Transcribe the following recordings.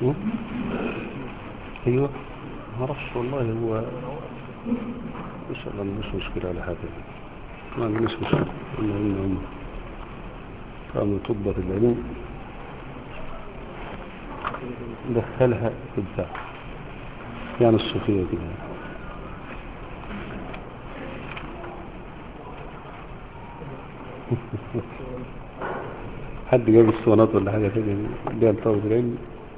م? ايوه ما اعرفش والله هو ان شاء الله مش مشكله على حاجه ما عندناش مشكله المهم هم قاموا تضبط العلوم دخلها في البتاع يعني الصوفيه كده حد جاب الصوانات ولا حاجة كده اللي هي طلبة العلم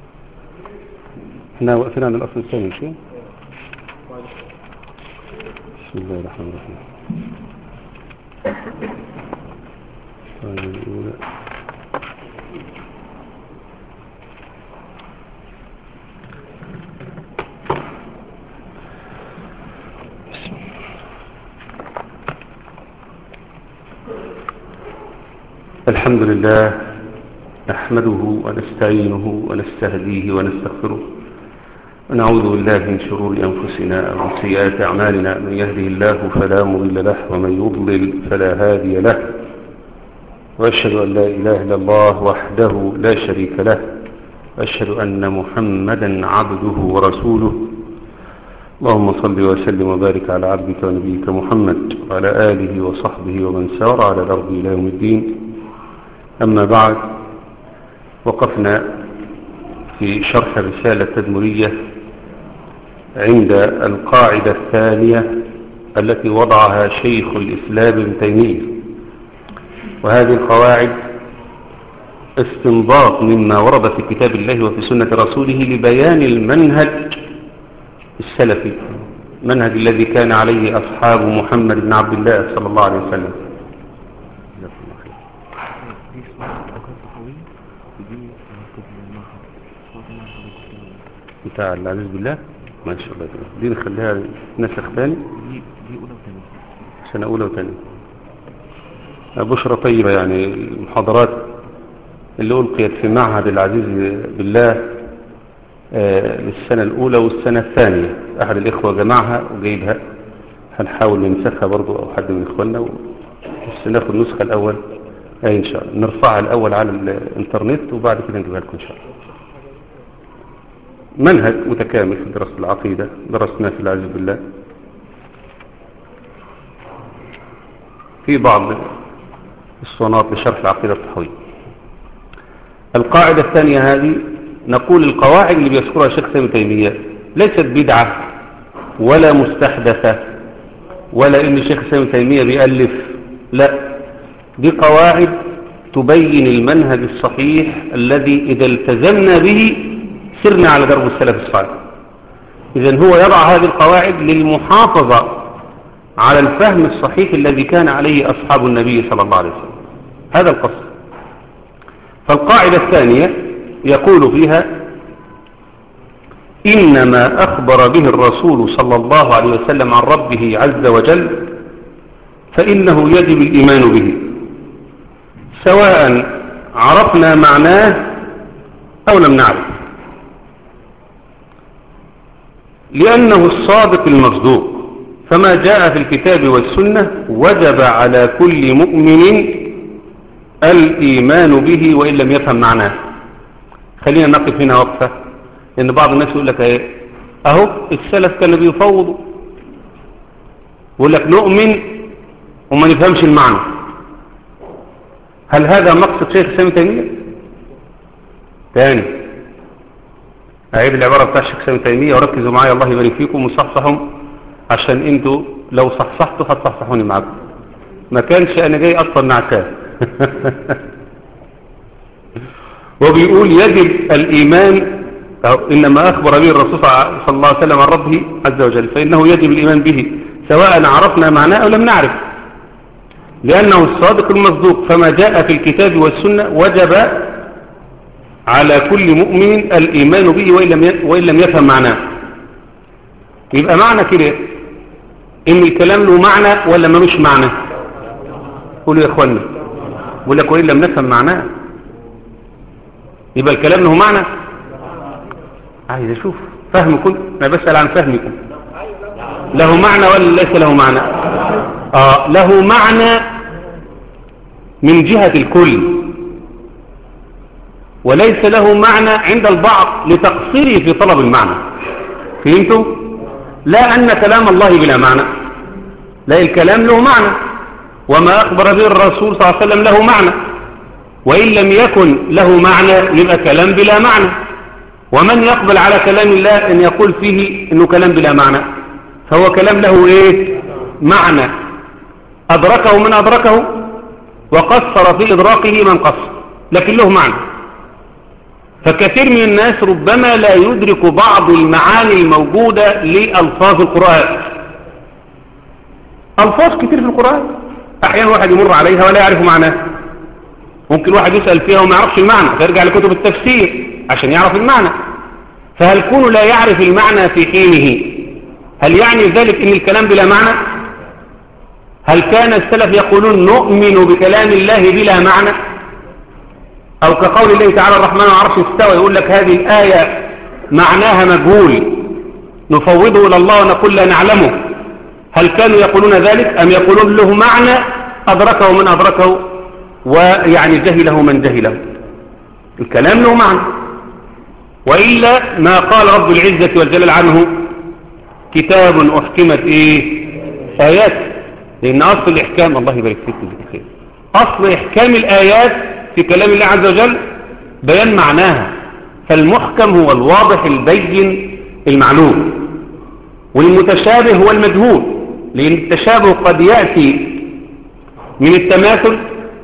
احنا واقفين عن الأصل الثاني شو بسم الله الرحمن الرحيم القاعدة الأولى الحمد لله نحمده ونستعينه ونستهديه ونستغفره ونعوذ بالله من شرور أنفسنا ومن سيئات أعمالنا من يهده الله فلا مضل له ومن يضلل فلا هادي له وأشهد أن لا إله إلا الله وحده لا شريك له وأشهد أن محمدا عبده ورسوله اللهم صل وسلم وبارك على عبدك ونبيك محمد وعلى آله وصحبه ومن سار على الأرض إلى يوم الدين أما بعد وقفنا في شرح الرسالة التدمرية عند القاعدة الثانية التي وضعها شيخ الإسلام ابن تيمية وهذه القواعد استنباط مما ورد في كتاب الله وفي سنة رسوله لبيان المنهج السلفي المنهج الذي كان عليه أصحاب محمد بن عبد الله صلى الله عليه وسلم دي اسمها أوقات صحوية ودي مركز المعهد صوت المعهد الإسلامي. بتاع العزيز بالله ما شاء الله دي نخليها نسخ ثاني دي دي أولى وثانية سنة أولى وثانية بشرى طيبة يعني المحاضرات اللي ألقيت في معهد العزيز بالله آه، للسنة الأولى والسنة الثانية أحد الإخوة جمعها وجايبها هنحاول ننسخها برضو أو حد من إخواننا و- بس ناخد النسخة الأول أي إن شاء الله نرفعها الأول على الإنترنت وبعد كده نجيبها لكم إن شاء الله منهج متكامل في دراسة العقيدة درسناه في العزيز بالله في بعض الصنات لشرح العقيدة الطحوية القاعدة الثانية هذه نقول القواعد اللي بيذكرها الشيخ سامي تيمية ليست بدعة ولا مستحدثة ولا ان الشيخ سامي تيمية بيألف لا دي قواعد تبين المنهج الصحيح الذي إذا التزمنا به سرنا على درب السلف الصالح إذا هو يضع هذه القواعد للمحافظة على الفهم الصحيح الذي كان عليه أصحاب النبي صلى الله عليه وسلم هذا القصد فالقاعدة الثانية يقول فيها إنما أخبر به الرسول صلى الله عليه وسلم عن ربه عز وجل فإنه يجب الإيمان به سواء عرفنا معناه أو لم نعرف لأنه الصادق المصدوق فما جاء في الكتاب والسنة وجب على كل مؤمن الإيمان به وإن لم يفهم معناه خلينا نقف هنا وقفة لأن بعض الناس يقول لك ايه أهو السلف كانوا بيفوضوا يقول لك نؤمن وما نفهمش المعنى هل هذا مقصد شيخ سامي تيمية تاني أعيد العبارة بتاع الشيخ سامي تيمية وركزوا معايا الله يبارك فيكم وصحصحهم عشان انتوا لو صحصحتوا هتصحصحوني معاكم ما كانش انا جاي اصلا نعكاه وبيقول يجب الايمان أو انما اخبر به الرسول صلى الله عليه وسلم عن ربه عز وجل فانه يجب الايمان به سواء عرفنا معناه او لم نعرف لانه الصادق المصدوق فما جاء في الكتاب والسنه وجب على كل مؤمن الايمان به وان لم وان لم يفهم معناه يبقى معنى كده ان الكلام له معنى ولا ملوش معنى قولوا يا اخوانا بقول لك وان لم نفهم معناه يبقى الكلام له معنى عايز اشوف فهمكم انا بسال عن فهمكم له معنى ولا ليس له معنى اه له معنى من جهة الكل وليس له معنى عند البعض لتقصيره في طلب المعنى فهمتوا؟ لا أن كلام الله بلا معنى لا الكلام له معنى وما أخبر به الرسول صلى الله عليه وسلم له معنى وإن لم يكن له معنى يبقى كلام بلا معنى ومن يقبل على كلام الله أن يقول فيه أنه كلام بلا معنى فهو كلام له إيه معنى أدركه من أدركه وقصر في إدراكه من قصر لكن له معنى فكثير من الناس ربما لا يدرك بعض المعاني الموجودة لألفاظ القرآن ألفاظ كتير في القرآن أحيانا واحد يمر عليها ولا يعرف معناها ممكن واحد يسأل فيها وما يعرفش المعنى فيرجع لكتب التفسير عشان يعرف المعنى فهل كون لا يعرف المعنى في حينه هل يعني ذلك ان الكلام بلا معنى هل كان السلف يقولون نؤمن بكلام الله بلا معنى او كقول الله تعالى الرحمن العرش استوى يقول لك هذه الآية معناها مجهول نفوضه إلى الله ونقول لا نعلمه هل كانوا يقولون ذلك أم يقولون له معنى أدركه من أدركه ويعني جهله من جهله الكلام له معنى وإلا ما قال رب العزة والجلال عنه كتاب أحكمت إيه آيات لأن أصل الإحكام الله يبارك فيك بالخير أصل إحكام الآيات في كلام الله عز وجل بيان معناها فالمحكم هو الواضح البين المعلوم والمتشابه هو المجهول لأن التشابه قد يأتي من التماثل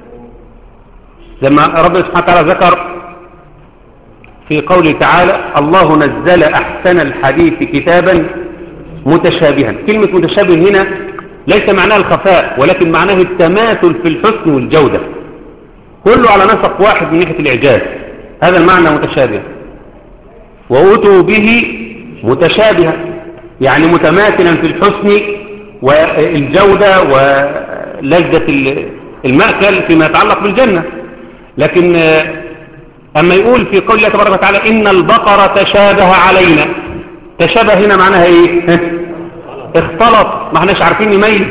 لما رب سبحانه وتعالى ذكر في قوله تعالى الله نزل أحسن الحديث كتابا متشابها كلمة متشابه هنا ليس معناها الخفاء ولكن معناه التماثل في الحسن والجودة كله على نسق واحد من ناحية الإعجاز هذا المعنى متشابه وأتوا به متشابها يعني متماثلا في الحسن والجودة ولذة المأكل فيما يتعلق بالجنة لكن أما يقول في قول الله تبارك وتعالى إن البقرة تشابه علينا تشابه هنا معناها إيه اختلط ما احناش عارفين نميز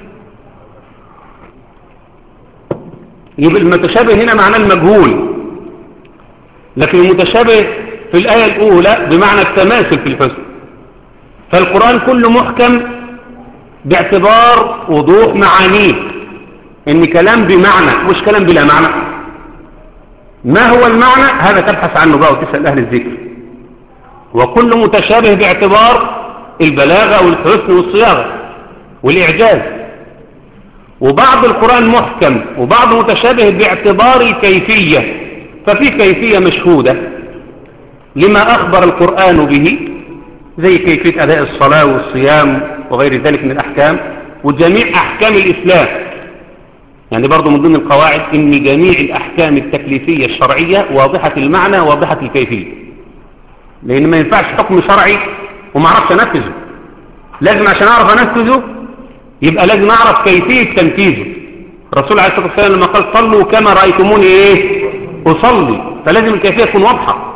يبقى المتشابه هنا معناه المجهول لكن المتشابه في الآية الأولى بمعنى التماثل في الحسن فالقرآن كله محكم باعتبار وضوح معانيه ان كلام بمعنى مش كلام بلا معنى ما هو المعنى هذا تبحث عنه بقى وتسأل أهل الذكر وكل متشابه باعتبار البلاغة والحسن والصياغة والإعجاز وبعض القرآن محكم وبعض متشابه باعتبار الكيفية ففي كيفية مشهودة لما أخبر القرآن به زي كيفية أداء الصلاة والصيام وغير ذلك من الأحكام وجميع أحكام الإسلام يعني برضو من ضمن القواعد ان جميع الاحكام التكليفية الشرعية واضحة المعنى واضحة الكيفية لان ما ينفعش حكم شرعي وما اعرفش انفذه لازم عشان اعرف انفذه يبقى لازم اعرف كيفية تنفيذه الرسول عليه الصلاة والسلام لما قال صلوا كما رأيتموني ايه اصلي فلازم الكيفية تكون واضحة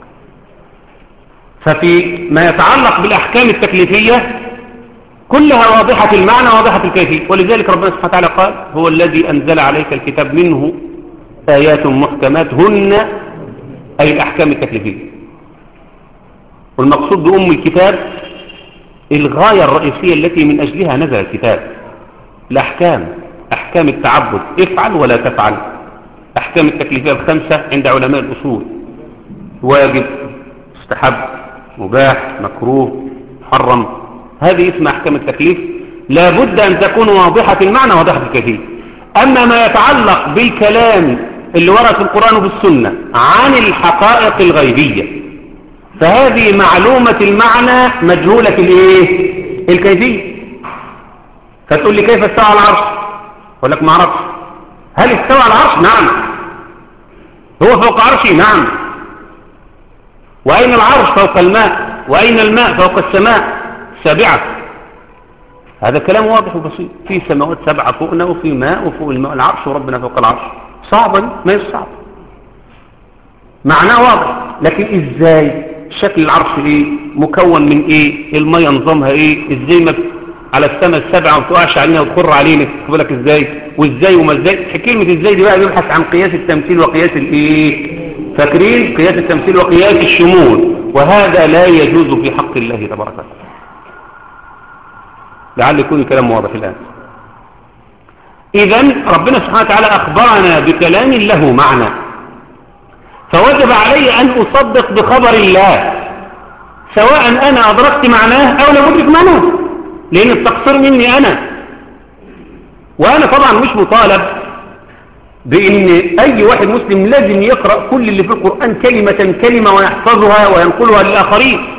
ففي ما يتعلق بالاحكام التكليفية كلها واضحة المعنى واضحة الكيفية ولذلك ربنا سبحانه وتعالى قال هو الذي أنزل عليك الكتاب منه آيات محكمات هن أي الأحكام التكليفية والمقصود بأم الكتاب الغاية الرئيسية التي من أجلها نزل الكتاب الأحكام أحكام التعبد افعل ولا تفعل أحكام التكليفية الخمسة عند علماء الأصول واجب استحب مباح مكروه محرم هذه اسمها أحكام التكليف لابد أن تكون واضحة المعنى واضحة الكيفية أما ما يتعلق بالكلام اللي ورد في القرآن وفي السنة عن الحقائق الغيبية فهذه معلومة المعنى مجهولة الايه الكيفية فتقول لي كيف استوى على العرش اقول لك ما اعرفش هل استوى على العرش نعم هو فوق عرشي نعم وأين العرش فوق الماء وأين الماء فوق السماء سابعة هذا كلام واضح وبسيط في سماوات سبعة فوقنا وفي ماء وفوق الماء العرش وربنا فوق العرش صعبا ما يصعب معناه واضح لكن ازاي شكل العرش ايه مكون من ايه المية نظامها ايه ازاي ما على السماء السبعة وما تقعش علينا وتخر علينا بالك ازاي وازاي وما ازاي كلمة ازاي دي بقى بيبحث عن قياس التمثيل وقياس الايه فاكرين قياس التمثيل وقياس الشمول وهذا لا يجوز في حق الله تبارك وتعالى لعل يكون الكلام واضح الآن إذا ربنا سبحانه وتعالى أخبرنا بكلام له معنى فوجب علي أن أصدق بخبر الله سواء أنا أدركت معناه أو لم أدرك معناه لأن التقصير مني أنا وأنا طبعا مش مطالب بأن أي واحد مسلم لازم يقرأ كل اللي في القرآن كلمة كلمة ويحفظها وينقلها للآخرين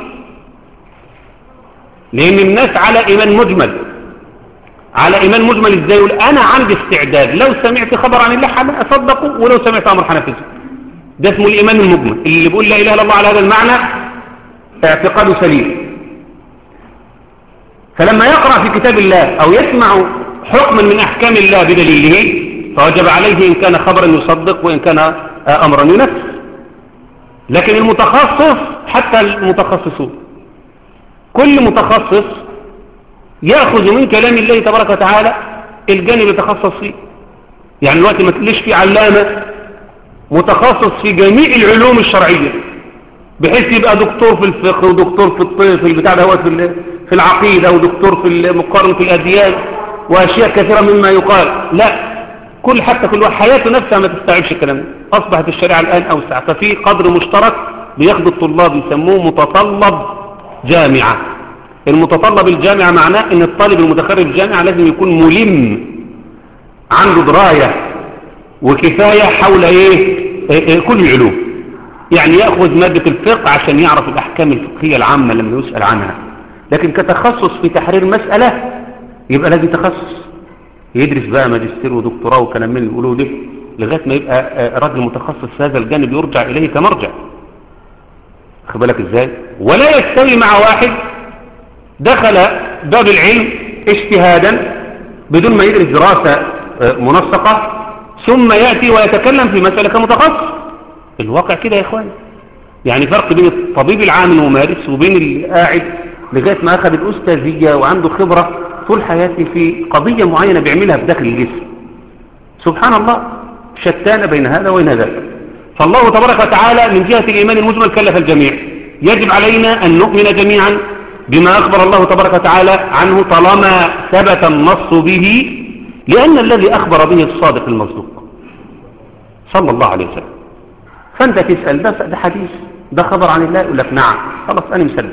لأن الناس على إيمان مجمل على إيمان مجمل إزاي يقول أنا عندي استعداد لو سمعت خبر عن الله أصدقه ولو سمعت أمر حنفذه ده اسمه الإيمان المجمل اللي بيقول لا إله إلا الله على هذا المعنى اعتقاده سليم فلما يقرأ في كتاب الله أو يسمع حكما من أحكام الله بدليله فوجب عليه إن كان خبرا يصدق وإن كان أمرا ينفذ لكن المتخصص حتى المتخصصون كل متخصص يأخذ من كلام الله تبارك وتعالى الجانب يتخصص فيه يعني الوقت ما تقلش في علامة متخصص في جميع العلوم الشرعية بحيث يبقى دكتور في الفقه ودكتور في الطب في البتاع ده في في العقيدة ودكتور في المقارنة في الأديان وأشياء كثيرة مما يقال لا كل حتى كل واحد حياته نفسها ما تستوعبش الكلام ده أصبحت الشريعة الآن أوسع ففي قدر مشترك بياخد الطلاب يسموه متطلب جامعة المتطلب الجامعة معناه ان الطالب المتخرج الجامعة لازم يكون ملم عنده دراية وكفاية حول ايه, إيه, إيه كل العلوم يعني يأخذ مادة الفقه عشان يعرف الأحكام الفقهية العامة لما يسأل عنها لكن كتخصص في تحرير مسألة يبقى لازم تخصص يدرس بقى ماجستير ودكتوراه وكلام من اللي يقولوه ده لغاية ما يبقى راجل متخصص في هذا الجانب يرجع إليه كمرجع خد بالك ازاي ولا يستوي مع واحد دخل باب العلم اجتهادا بدون ما يدرس دراسة منسقة ثم يأتي ويتكلم في مسألة كمتخصص الواقع كده يا إخواني يعني فرق بين الطبيب العام الممارس وبين اللي قاعد لغاية ما أخذ الأستاذية وعنده خبرة طول حياته في قضية معينة بيعملها بداخل الجسم سبحان الله شتان بين هذا وبين ذاك فالله تبارك وتعالى من جهة الإيمان المجمل كلف الجميع يجب علينا أن نؤمن جميعا بما أخبر الله تبارك وتعالى عنه طالما ثبت النص به لأن الذي أخبر به الصادق المصدوق صلى الله عليه وسلم فأنت تسأل ده, ده حديث ده خبر عن الله يقول لك نعم خلاص أنا مسلم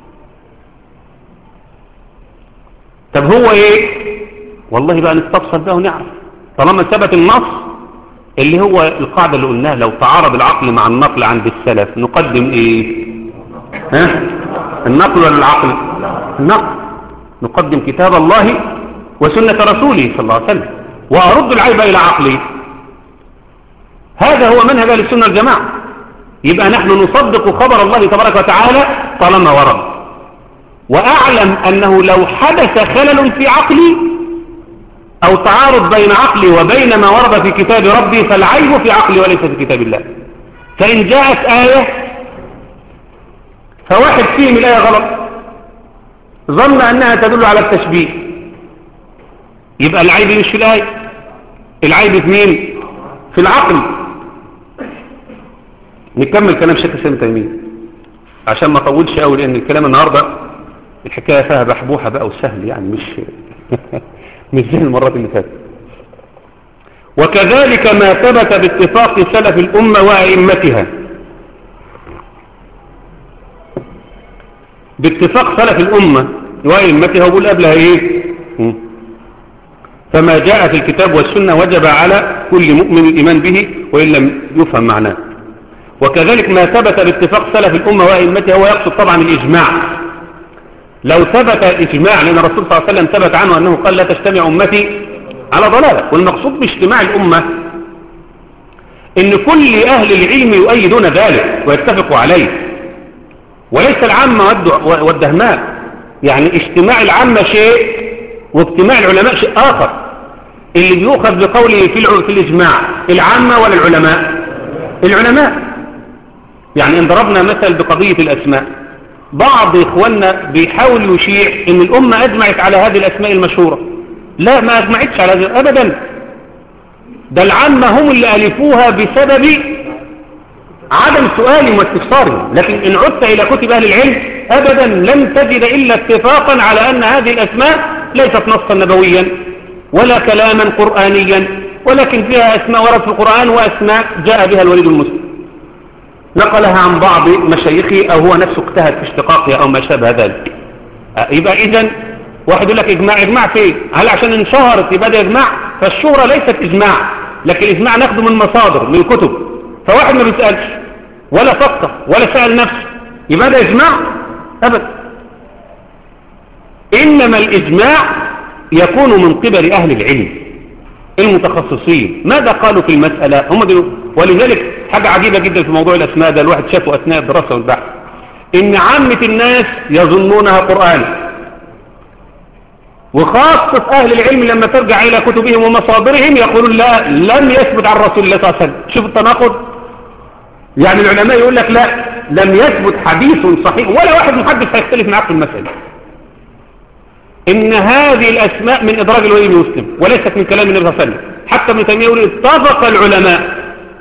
طب هو إيه والله بقى نستفسر ده ونعرف طالما ثبت النص اللي هو القاعدة اللي قلناها لو تعارض العقل مع النقل عند السلف نقدم ايه ها النقل ولا العقل النقل نقدم كتاب الله وسنة رسوله صلى الله عليه وسلم وأرد العيب إلى عقلي هذا هو منهج اهل السنة الجماعة يبقى نحن نصدق خبر الله تبارك وتعالى طالما ورد وأعلم أنه لو حدث خلل في عقلي أو تعارض بين عقلي وبين ما ورد في كتاب ربي فالعيب في عقلي وليس في كتاب الله فإن جاءت آية فواحد فيهم الآية غلط ظن أنها تدل على التشبيه يبقى العيب مش في الآية العيب في مين في العقل نكمل كلام شيخ سامي تيمية عشان ما اطولش قوي لان الكلام النهارده الحكايه فيها بحبوحه بقى وسهل يعني مش مش زي المرات اللي فاتت وكذلك ما ثبت باتفاق سلف الأمة وأئمتها باتفاق سلف الأمة وأئمتها وقول قبلها إيه فما جاء في الكتاب والسنة وجب على كل مؤمن الإيمان به وإن لم يفهم معناه وكذلك ما ثبت باتفاق سلف الأمة وأئمتها هو يقصد طبعا الإجماع لو ثبت إجماع لأن الرسول صلى الله عليه وسلم ثبت عنه أنه قال لا تجتمع أمتي على ضلالة والمقصود باجتماع الأمة إن كل أهل العلم يؤيدون ذلك ويتفقوا عليه وليس العامة والدهماء يعني اجتماع العامة شيء واجتماع العلماء شيء آخر اللي بيؤخذ بقوله في, في الإجماع العامة ولا العلماء العلماء يعني ان ضربنا مثل بقضية الأسماء بعض إخواننا بيحاول يشيع ان الأمة أجمعت على هذه الأسماء المشهورة لا ما أجمعتش على هذه أبدا ده العامة هم اللي ألفوها بسبب عدم سؤالهم واستفسارهم لكن إن عدت إلى كتب أهل العلم أبدا لن تجد إلا اتفاقا على أن هذه الأسماء ليست نصا نبويا ولا كلاما قرآنيا ولكن فيها أسماء ورد في القرآن وأسماء جاء بها الوليد المسلم نقلها عن بعض مشايخه أو هو نفسه اجتهد في اشتقاقها أو ما شابه ذلك يبقى إذن واحد يقول لك إجماع إجماع فين هل عشان انشهرت يبقى ده إجماع فالشهرة ليست إجماع لكن الإجماع ناخده من مصادر من كتب فواحد ما بيسألش ولا فكر ولا سأل نفسه يبقى ده إجماع أبدا إنما الإجماع يكون من قبل أهل العلم المتخصصين ماذا قالوا في المسألة هم دلو ولذلك حاجة عجيبة جدا في موضوع الأسماء ده الواحد شافه أثناء الدراسة والبحث إن عامة الناس يظنونها قرآن وخاصة أهل العلم لما ترجع إلى كتبهم ومصادرهم يقولون لا لم يثبت عن رسول الله صلى الله عليه وسلم شوف التناقض يعني العلماء يقول لك لا لم يثبت حديث صحيح ولا واحد محدث هيختلف معك في المسألة إن هذه الأسماء من إدراج الولي المسلم وليست من كلام النبي صلى الله عليه وسلم حتى ابن تيمية يقول اتفق العلماء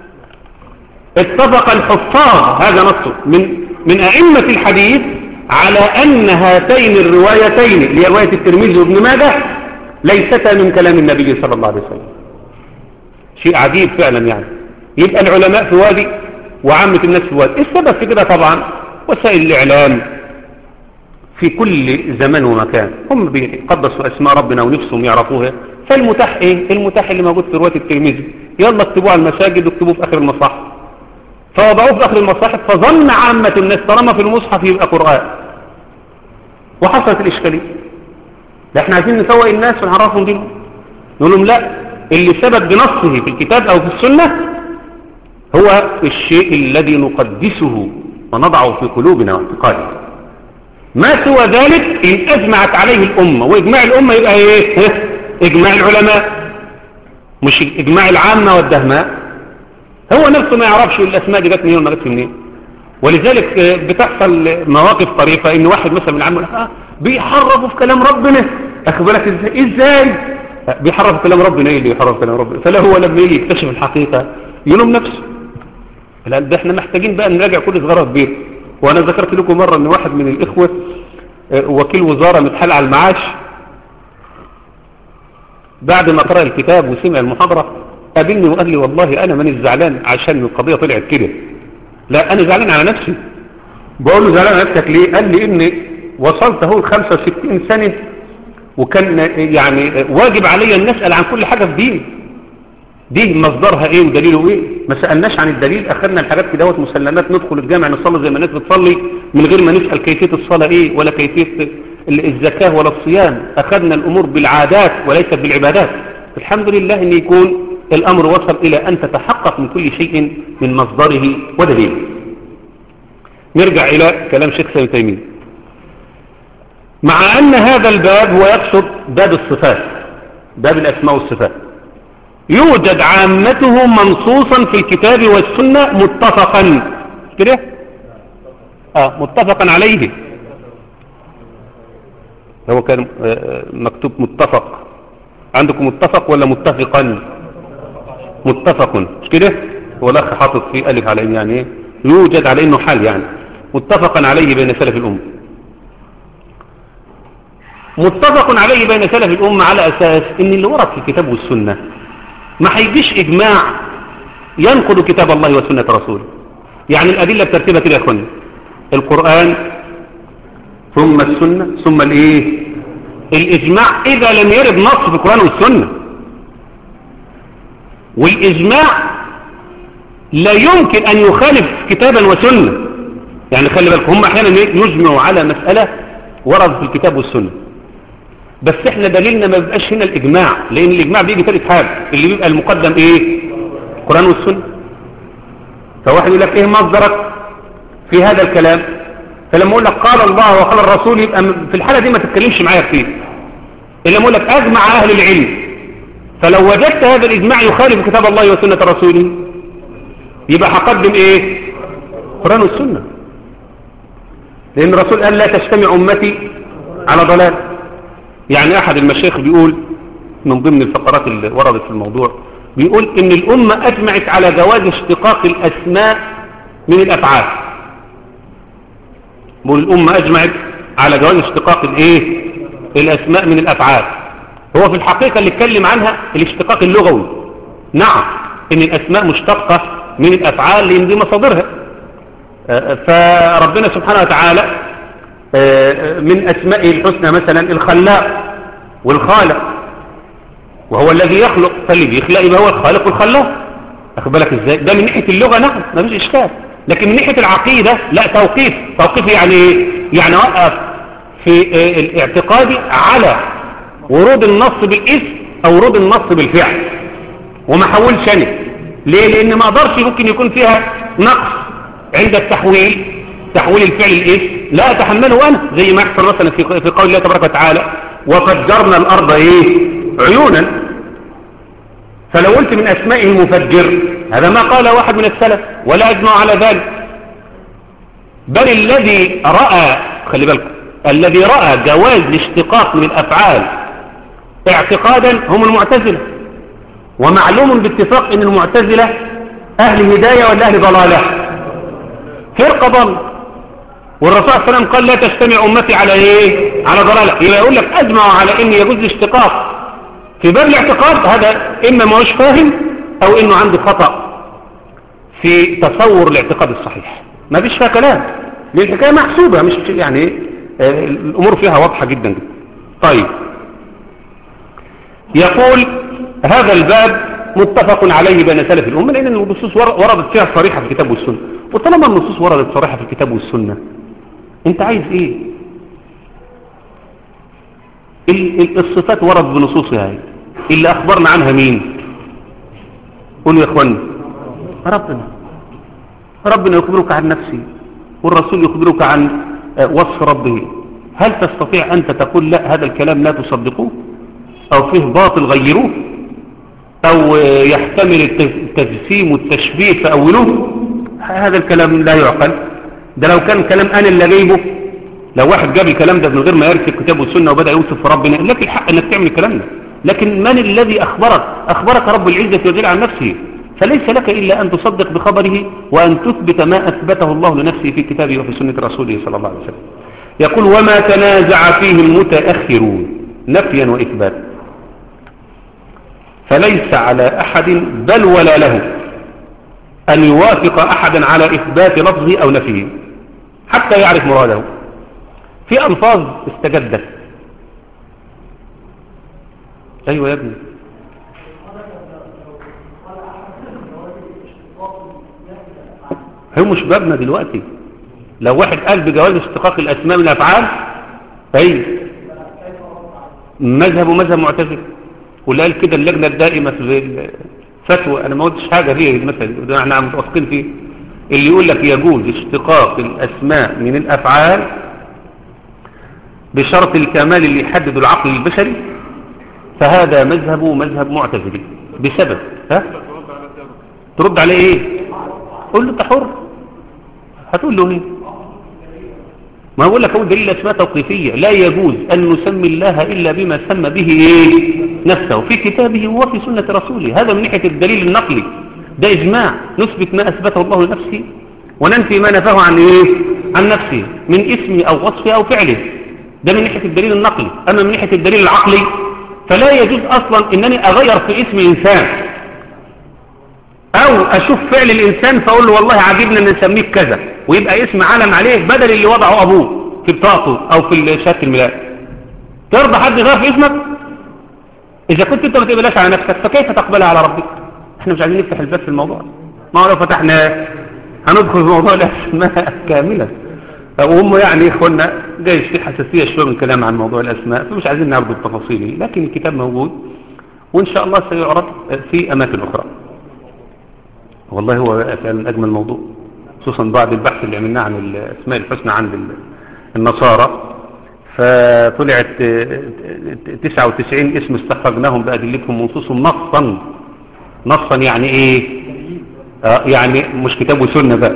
اتفق الحفاظ هذا نصه من من أئمة الحديث على أن هاتين الروايتين اللي هي رواية الترمذي وابن ماجه ليستا من كلام النبي صلى الله عليه وسلم شيء عجيب فعلا يعني يبقى العلماء في وادي وعامة الناس في وادي السبب في كده طبعا وسائل الإعلام في كل زمان ومكان هم بيقدسوا أسماء ربنا ونفسهم يعرفوها فالمتاح إيه؟ المتاح اللي موجود في رواية الترمذي يلا اكتبوه على المساجد واكتبوه في آخر المصاحف فوضعوه في آخر المصاحف فظن عامة الناس طالما في المصحف يبقى قرآن وحصلت الإشكالية لا احنا عايزين نسوق الناس ونعرفهم دينهم نقول لهم لا اللي ثبت بنصه في الكتاب أو في السنة هو الشيء الذي نقدسه ونضعه في قلوبنا واعتقادنا ما سوى ذلك إن أجمعت عليه الأمة وإجماع الأمة يبقى إيه إجماع العلماء مش إجماع العامة والدهماء هو نفسه ما يعرفش الأسماء دي جت منين وما جت منين ولذلك بتحصل مواقف طريفة إن واحد مثلا من العامة آه بيحرفوا في كلام ربنا أخذ بالك إزاي إزاي بيحرف في كلام ربنا إيه اللي يحرف في كلام ربنا فلا هو لما يجي يكتشف الحقيقة يلوم نفسه لا ده احنا محتاجين بقى نراجع كل صغيرة كبير وانا ذكرت لكم مرة ان واحد من الاخوة وكيل وزارة متحال على المعاش بعد ما قرأ الكتاب وسمع المحاضرة قابلني وقال لي والله انا ماني زعلان عشان القضية طلعت كده لا انا زعلان على نفسي بقول له زعلان على نفسك ليه قال لي اني وصلت اهو ل 65 سنة وكان يعني واجب علي ان نسأل عن كل حاجة في ديني دي مصدرها ايه ودليله ايه ما سألناش عن الدليل اخذنا الحاجات كده مسلمات ندخل الجامع نصلي زي ما الناس بتصلي من غير ما نسأل كيفية الصلاة ايه ولا كيفية الزكاة ولا الصيام اخذنا الامور بالعادات وليست بالعبادات الحمد لله ان يكون الامر وصل الى ان تتحقق من كل شيء من مصدره ودليله نرجع الى كلام شيخ سامي تيمية مع ان هذا الباب هو يقصد باب الصفات باب الاسماء والصفات يوجد عامته منصوصا في الكتاب والسنة متفقا كده اه متفقا عليه هو كان مكتوب متفق عندكم متفق ولا متفقا متفق مش كده هو الاخ حاطط فيه الف على يعني ايه يوجد على انه حال يعني متفقا عليه بين سلف الامه متفق عليه بين سلف الامه على اساس ان اللي ورد في الكتاب والسنه ما هيجيش إجماع ينقض كتاب الله وسنة رسوله يعني الأدلة بترتيبها كده يا أخواني القرآن ثم السنة ثم الإيه الإجماع إذا لم يرد نص في القرآن والسنة والإجماع لا يمكن أن يخالف كتابا وسنة يعني خلي بالك هم أحيانا يجمعوا على مسألة ورد في الكتاب والسنة بس احنا دليلنا ما بيبقاش هنا الاجماع لان الاجماع بيجي ثالث حاجه اللي بيبقى المقدم ايه القران والسنه فواحد يقول لك ايه مصدرك في هذا الكلام فلما اقول لك قال الله وقال الرسول يبقى في الحاله دي ما تتكلمش معايا كتير الا اقول لك اجمع اهل العلم فلو وجدت هذا الاجماع يخالف كتاب الله وسنه رسوله يبقى هقدم ايه القران والسنه لان الرسول قال لا تجتمع امتي على ضلال يعني أحد المشايخ بيقول من ضمن الفقرات اللي وردت في الموضوع بيقول إن الأمة أجمعت على جواز اشتقاق الأسماء من الأفعال بقول الأمة أجمعت على جواز اشتقاق الايه الأسماء من الأفعال هو في الحقيقة اللي اتكلم عنها الاشتقاق اللغوي نعم ان الأسماء مشتقة من الأفعال لأن دي مصادرها فربنا سبحانه وتعالى من أسمائه الحسنى مثلا الخلاق والخالق وهو الذي يخلق فاللي بيخلق يبقى هو الخالق والخلاق أخذ بالك ازاي ده من ناحية اللغة نعم ما فيش إشكال لكن من ناحية العقيدة لا توقيف توقيف يعني ايه يعني وقف في الاعتقاد على ورود النص بالاسم أو ورود النص بالفعل وما حولش أنا ليه لأن ما أقدرش ممكن يكون فيها نقص عند التحويل تحويل الفعل الاسم لا أتحمله أنا زي ما يحصل مثلا في في قول الله تبارك وتعالى وفجرنا الأرض إيه عيونا فلو قلت من أسمائه المفجر هذا ما قال واحد من السلف ولا أجمع على ذلك بل الذي رأى خلي بالكم الذي رأى جواز الاشتقاق من الأفعال اعتقادا هم المعتزلة ومعلوم باتفاق ان المعتزلة أهل هداية ولا أهل ضلالة فرقة ضل والرسول صلى الله عليه وسلم قال لا تجتمع أمتي على إيه على ضلالة يبقى يقول لك أجمعوا على إن يجوز الاشتقاق في باب الاعتقاد هذا إما ما هوش فاهم أو إنه عنده خطأ في تصور الاعتقاد الصحيح ما فيش فيها كلام لأن الحكاية محسوبة مش يعني آه الأمور فيها واضحة جدا جدا طيب يقول هذا الباب متفق عليه بين سلف الأمة لأن النصوص وردت فيها صريحة في الكتاب والسنة وطالما النصوص وردت صريحة في الكتاب والسنة انت عايز ايه الصفات وردت بنصوصها اللي أخبرنا عنها مين قولوا يا اخواني ربنا ربنا يخبرك عن نفسه والرسول يخبرك عن وصف ربه هل تستطيع أنت تقول لا هذا الكلام لا تصدقوه أو فيه باطل غيروه أو يحتمل التجسيم والتشبيه فأولوه هذا الكلام لا يعقل ده لو كان كلام أنا اللي جايبه لو واحد جاب الكلام ده من غير ما يرسل الكتاب والسنة وبدأ يوصف في ربنا لك الحق أنك تعمل الكلام ده لكن من الذي أخبرك أخبرك رب العزة وجل عن نفسه فليس لك إلا أن تصدق بخبره وأن تثبت ما أثبته الله لنفسه في كتابه وفي سنة رسوله صلى الله عليه وسلم يقول وما تنازع فيه المتأخرون نفيا وإثباتا فليس على أحد بل ولا له أن يوافق أحدا على إثبات لفظه أو نفيه حتى يعرف مراده في ألفاظ استجدت أيوة يا ابني هو مش بابنا دلوقتي لو واحد قال بجواز اشتقاق الأسماء من الأفعال أي مذهب ومذهب معتزل واللي قال كده اللجنة الدائمة في الفتوى أنا ما قلتش حاجة فيه المثل ده احنا متوافقين فيه اللي يقول لك يجوز اشتقاق الأسماء من الأفعال بشرط الكمال اللي يحدد العقل البشري فهذا مذهب مذهب معتزلي بسبب ها ترد عليه ايه قول له انت حر هتقول له ايه ما بقول لك هو دليل اسماء توقيفيه لا يجوز ان نسمي الله الا بما سمى به ايه نفسه في كتابه وفي سنه رسوله هذا من ناحيه الدليل النقلي ده اجماع نثبت ما اثبته الله لنفسه وننفي ما نفاه عن ايه عن نفسه من اسمه او وصفه او فعله ده من ناحيه الدليل النقلي اما من ناحيه الدليل العقلي فلا يجوز اصلا انني اغير في اسم انسان او اشوف فعل الانسان فاقول له والله عاجبنا ان نسميك كذا ويبقى اسم علم عليه بدل اللي وضعه ابوه في بطاقته او في شهاده الميلاد ترضى حد يغير في اسمك اذا كنت انت ما تقبلهاش على نفسك فكيف تقبلها على ربك احنا مش عايزين نفتح الباب في الموضوع ما هو لو فتحنا هندخل في موضوع الاسماء كاملا وهم يعني اخوانا جايز في حساسيه شويه من الكلام عن موضوع الاسماء فمش عايزين نعرض التفاصيل لكن الكتاب موجود وان شاء الله سيعرض في اماكن اخرى والله هو فعلا أجمل موضوع خصوصا بعد البحث اللي عملناه عن الأسماء الحسنى عند النصارى فطلعت 99 اسم استخرجناهم بأدلتهم ونصوصهم نصا نصا يعني ايه آه يعني مش كتاب وسنة بقى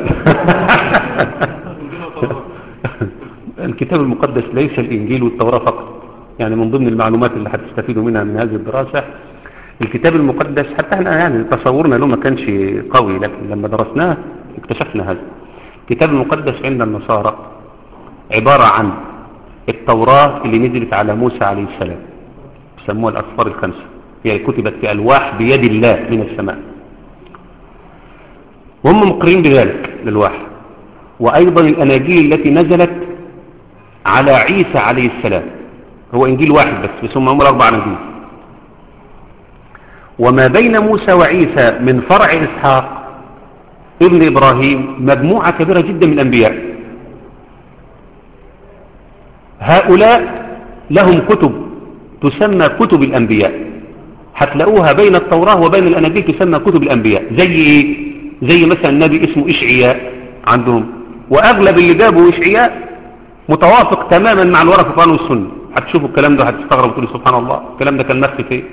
الكتاب المقدس ليس الإنجيل والتوراة فقط يعني من ضمن المعلومات اللي هتستفيدوا منها من هذه الدراسة الكتاب المقدس حتى احنا يعني تصورنا له ما كانش قوي لكن لما درسناه اكتشفنا هذا الكتاب المقدس عند النصارى عبارة عن التوراة اللي نزلت على موسى عليه السلام يسموها الأسفار الخمسة هي كتبت في ألواح بيد الله من السماء وهم مقرين بذلك للواح وأيضا الأناجيل التي نزلت على عيسى عليه السلام هو إنجيل واحد بس بس هم عمر أربع أناجيل وما بين موسى وعيسى من فرع إسحاق ابن إبراهيم مجموعة كبيرة جدا من الأنبياء هؤلاء لهم كتب تسمى كتب الأنبياء هتلاقوها بين التوراة وبين الأناجيل تسمى كتب الأنبياء زي إيه؟ زي مثلا نبي اسمه إشعياء عندهم وأغلب اللي جابوا إشعياء متوافق تماما مع الورق القرآن والسنة هتشوفوا الكلام ده هتستغرب وتقولوا سبحان الله الكلام ده كان مخفي فيه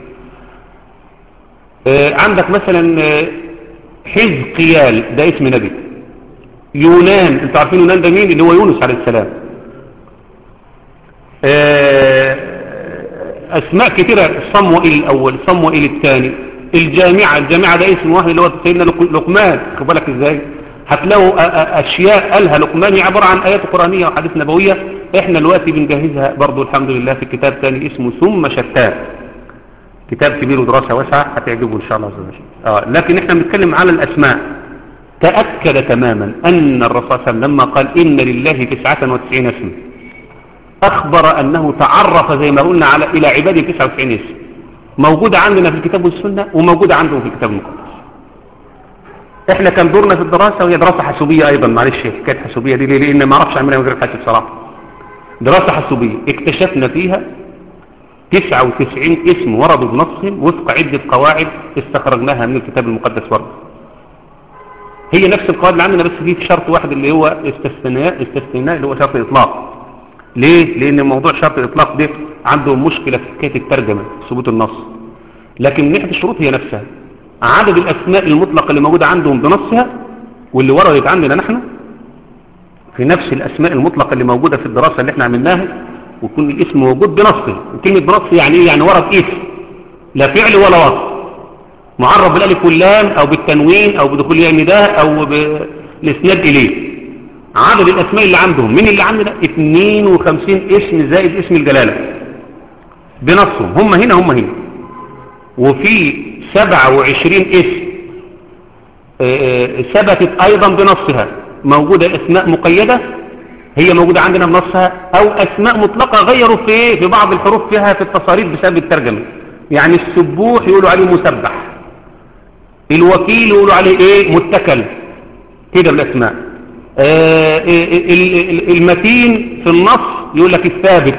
آه عندك مثلا آه حزقيال ده اسم نبي يونان انتوا عارفين يونان ده مين اللي هو يونس عليه السلام آه اسماء كتيرة صموئيل الاول صموئيل الثاني الجامعة الجامعة ده اسم واحد اللي هو سيدنا لقمان خد بالك ازاي هتلاقوا اشياء قالها لقمان هي عبارة عن ايات قرآنية وحديث نبوية احنا دلوقتي بنجهزها برضو الحمد لله في كتاب ثاني اسمه ثم شتات كتاب كبير ودراسة واسعة هتعجبه ان شاء الله عز وجل آه لكن احنا بنتكلم على الاسماء تأكد تماما ان الرسول صلى الله عليه وسلم لما قال ان لله تسعة وتسعين اسم اخبر انه تعرف زي ما قلنا على الى عباده تسعة وتسعين اسم موجودة عندنا في الكتاب والسنة وموجودة عندهم في الكتاب المقدس احنا كان دورنا في الدراسة وهي دراسة حسوبية ايضا معلش حكاية حسوبية دي لان ما اعرفش اعملها من غير الحاسب بصراحة دراسة حسوبية اكتشفنا فيها 99 اسم وردوا بنصهم وفق عدة قواعد استخرجناها من الكتاب المقدس برضه هي نفس القواعد اللي عندنا بس في شرط واحد اللي هو استثناء استثناء اللي هو شرط الاطلاق ليه لان موضوع شرط الاطلاق ده عندهم مشكلة في حكاية الترجمة ثبوت النص لكن من ناحية الشروط هي نفسها عدد الاسماء المطلقة اللي موجودة عندهم بنصها واللي وردت عندنا نحن في نفس الاسماء المطلقة اللي موجودة في الدراسة اللي احنا عملناها ويكون الاسم موجود بنصه كلمة بنص يعني ايه يعني ورد اسم لا فعل ولا وصف معرف بالالف واللام او بالتنوين او بدخول النداء او بالاسناد اليه عدد الاسماء اللي عندهم من اللي عندنا 52 اسم زائد اسم الجلالة بنصهم هم هنا هم هنا وفي 27 اسم ثبتت ايضا بنصها موجودة اسماء مقيدة هي موجودة عندنا بنصها او اسماء مطلقة غيروا في في بعض الحروف فيها في التصاريف بسبب الترجمة يعني السبوح يقولوا عليه مسبح الوكيل يقولوا عليه ايه متكل كده بالاسماء آه المتين في النص يقول لك الثابت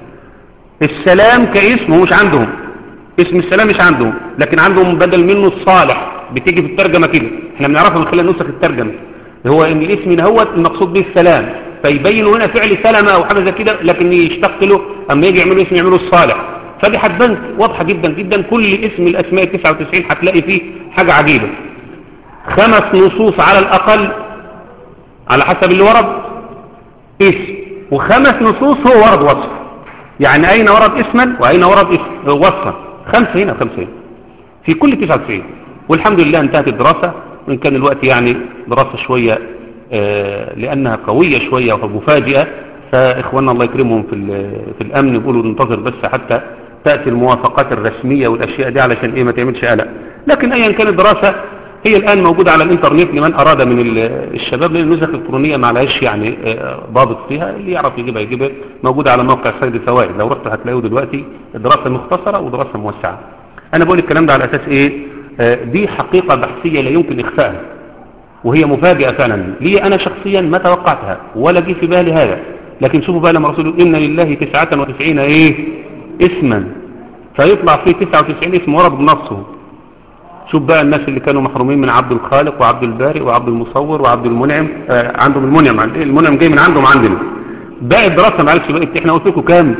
السلام كاسم هو مش عندهم اسم السلام مش عندهم لكن عندهم بدل منه الصالح بتيجي في الترجمة كده احنا بنعرفها من خلال نسخ الترجمة هو ان الاسم هو المقصود به السلام فيبينوا هنا فعل سلمة او حاجة زي كده لكن يشتق له اما يجي يعملوا اسم يعملوا الصالح فدي هتبان واضحة جدا جدا كل اسم الاسماء 99 هتلاقي فيه حاجة عجيبة خمس نصوص على الاقل على حسب اللي ورد اسم وخمس نصوص هو ورد وصف يعني اين ورد اسما واين ورد اسم وصفا خمسة هنا خمسة هنا في كل 99 والحمد لله انتهت الدراسة وإن كان الوقت يعني دراسة شوية آه لأنها قوية شوية ومفاجئة فإخواننا الله يكرمهم في, في الأمن يقولوا ننتظر بس حتى تأتي الموافقات الرسمية والأشياء دي علشان إيه ما تعملش قلق لكن أيا كانت الدراسة هي الآن موجودة على الإنترنت لمن أراد من الشباب لأن النسخ الإلكترونية ما عليهاش يعني ضابط فيها اللي يعرف يجيبها يجيبها موجودة على موقع سيد الفوائد لو رحت هتلاقيه دلوقتي دراسة مختصرة ودراسة موسعة أنا بقول الكلام ده على أساس إيه دي حقيقة بحثية لا يمكن إخفائها وهي مفاجئة فعلا لي أنا شخصيا ما توقعتها ولا جي في بالي هذا لكن شوفوا بقى لما رسول إن لله تسعة وتسعين إيه اسما فيطلع فيه تسعة وتسعين اسم ورد بنصه شوف بقى الناس اللي كانوا محرومين من عبد الخالق وعبد البارئ وعبد المصور وعبد المنعم آه عندهم المنعم المنعم جاي من عندهم عندنا باقي الدراسة معلش بقى احنا قلت لكم كام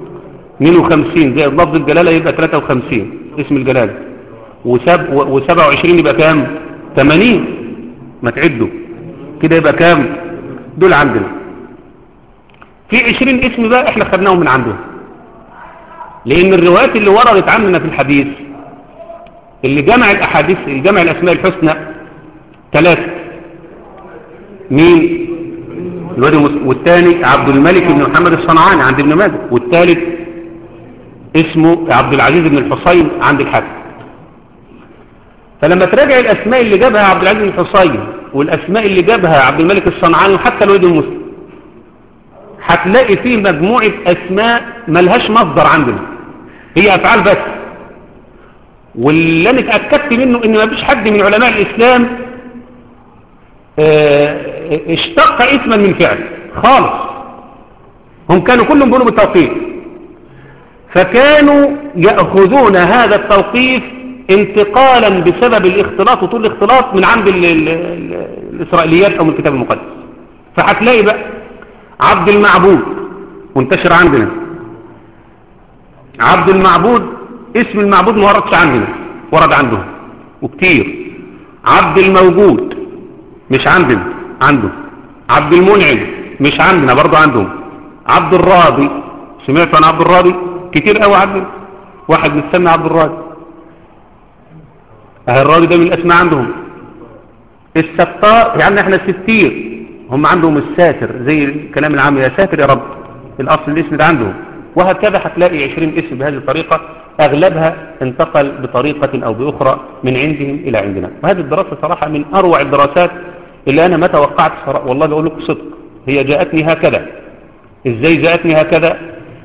52 زائد لفظ الجلالة يبقى 53 اسم الجلالة وسب وسبعة وعشرين يبقى كام 80 ما تعدوا كده يبقى كام دول عندنا في 20 اسم بقى احنا خدناهم من عندهم لان الروايات اللي وردت عننا في الحديث اللي جمع الاحاديث الجمع الاسماء الحسنى ثلاثة مين الوادي المس- والثاني عبد الملك بن محمد الصنعاني عند ابن ماجه والثالث اسمه عبد العزيز بن الحصين عند الحاكم فلما تراجع الاسماء اللي جابها عبد العزيز بن الحصين والاسماء اللي جابها عبد الملك الصنعاني وحتى الوادي المسلم هتلاقي فيه مجموعة اسماء ملهاش مصدر عندنا هي افعال بس واللي انا اتاكدت منه ان ما فيش حد من علماء الاسلام آه، اشتق اسما من فعل خالص هم كانوا كلهم بيقولوا بالتوقيف فكانوا يأخذون هذا التوقيف انتقالا بسبب الاختلاط وطول الاختلاط من عند ال ال ال الإسرائيليات أو من الكتاب المقدس فهتلاقي بقى عبد المعبود منتشر عندنا عبد المعبود اسم المعبود ما وردش عندنا ورد عندهم وكتير عبد الموجود مش عندنا عنده عبد المنعم مش عندنا برضو عندهم عبد الراضي سمعت عن عبد الراضي كتير قوي عندنا واحد مستنى عبد الراضي اهي الراضي ده من الاسماء عندهم الستار يعني احنا ستير هم عندهم الساتر زي الكلام العام يا ساتر يا رب الاصل الاسم ده عندهم وهكذا هتلاقي 20 اسم بهذه الطريقة اغلبها انتقل بطريقة او باخرى من عندهم الى عندنا وهذه الدراسة صراحة من اروع الدراسات اللي انا ما توقعت صراحة والله بقول لكم صدق هي جاءتني هكذا ازاي جاءتني هكذا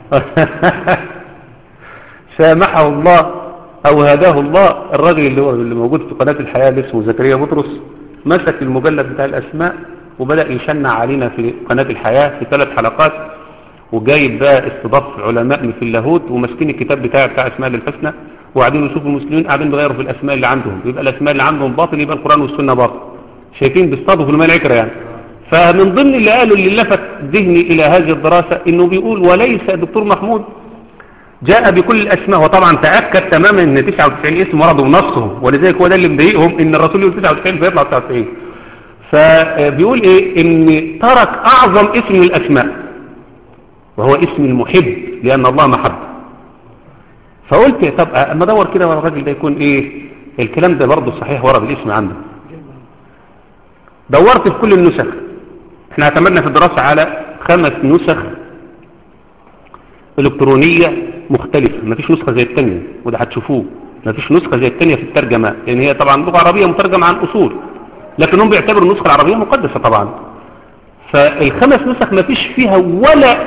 سامحه الله او هداه الله الراجل اللي هو اللي موجود في قناة الحياة اللي اسمه زكريا بطرس مسك المجلد بتاع الاسماء وبدأ يشنع علينا في قناة الحياة في ثلاث حلقات وجايب بقى استضاف علماء في اللاهوت وماسكين الكتاب بتاعه بتاع اسماء للحسنى وقاعدين يشوفوا المسلمين قاعدين بيغيروا في الاسماء اللي عندهم يبقى الاسماء اللي عندهم باطل يبقى القرآن والسنة باطل شايفين بيصطادوا في الماء العكرة يعني فمن ضمن اللي قالوا اللي لفت ذهني الى هذه الدراسة انه بيقول وليس الدكتور محمود جاء بكل الاسماء وطبعا تأكد تماما ان 99 اسم وردوا بنصهم ولذلك هو ده اللي مضايقهم ان الرسول يقول 99 فيطلع 99 فبيقول ايه ان ترك اعظم اسم من الاسماء وهو اسم المحب لان الله محب فقلت طب اما ادور كده ورا الراجل ده يكون ايه الكلام ده برضه صحيح ورد الاسم عنده دورت في كل النسخ احنا اعتمدنا في الدراسة على خمس نسخ الكترونية مختلفة ما فيش نسخة زي التانية وده هتشوفوه ما فيش نسخة زي التانية في الترجمة لان هي طبعا لغة عربية مترجمة عن اصول لكن هم بيعتبروا النسخة العربية مقدسة طبعا فالخمس نسخ ما فيش فيها ولا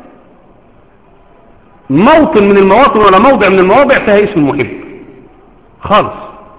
موطن من المواطن ولا موضع من المواضع فيها اسم المحب خالص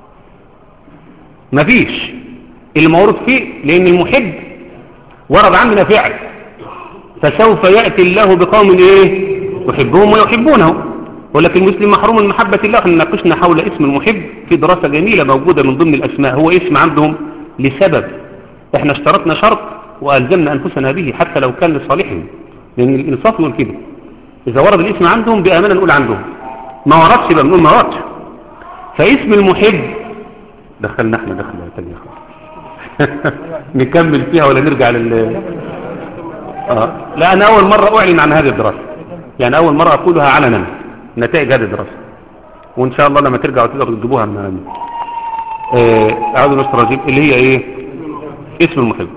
ما فيش اللي مورد فيه لان المحب ورد عندنا فعل فسوف يأتي الله بقوم ايه يحبهم ويحبونه ولكن المسلم محروم من محبة الله احنا ناقشنا حول اسم المحب في دراسة جميلة موجودة من ضمن الاسماء هو اسم عندهم لسبب احنا اشترطنا شرط والزمنا انفسنا به حتى لو كان لصالحهم لان الانصاف يقول كده اذا ورد الاسم عندهم بامانه نقول عندهم ما وردش يبقى بنقول ما وردش فاسم المحب دخلنا احنا دخلنا تانية خالص نكمل فيها ولا نرجع لل آه. لا انا اول مرة اعلن عن هذه الدراسة يعني اول مرة اقولها علنا نتائج هذه الدراسة وان شاء الله لما ترجعوا تقدروا تجيبوها من آه، اعوذ بالله الرجيم اللي هي ايه اسم المحب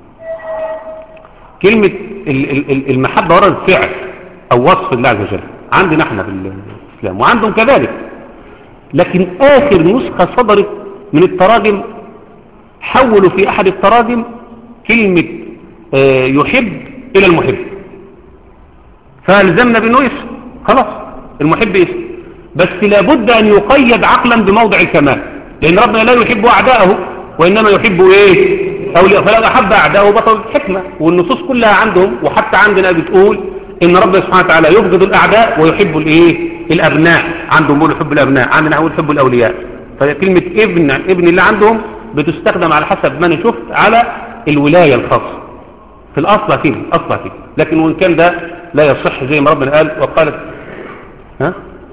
كلمة ال- ال- ال- المحبة وردت فعل او وصف الله عز وجل عندنا احنا في الاسلام وعندهم كذلك لكن اخر نسخة صدرت من التراجم حولوا في احد التراجم كلمة آه، يحب الى المحب فالزمنا بانه اسم خلاص المحب اسم بس لابد ان يقيد عقلا بموضع الكمال لان ربنا لا يحب اعداءه وانما يحب ايه اولياء فلو احب اعداءه بطل الحكمة والنصوص كلها عندهم وحتى عندنا بتقول ان ربنا سبحانه وتعالى يبغض الاعداء ويحب الايه الابناء عندهم بيقولوا يحب الابناء عندنا نقول يحب الاولياء فكلمة ابن ابن اللي عندهم بتستخدم على حسب ما انا شفت على الولاية الخاصة في الاصل كده اصل كده لكن وان كان ده لا يصح زي ما ربنا قال وقالت ها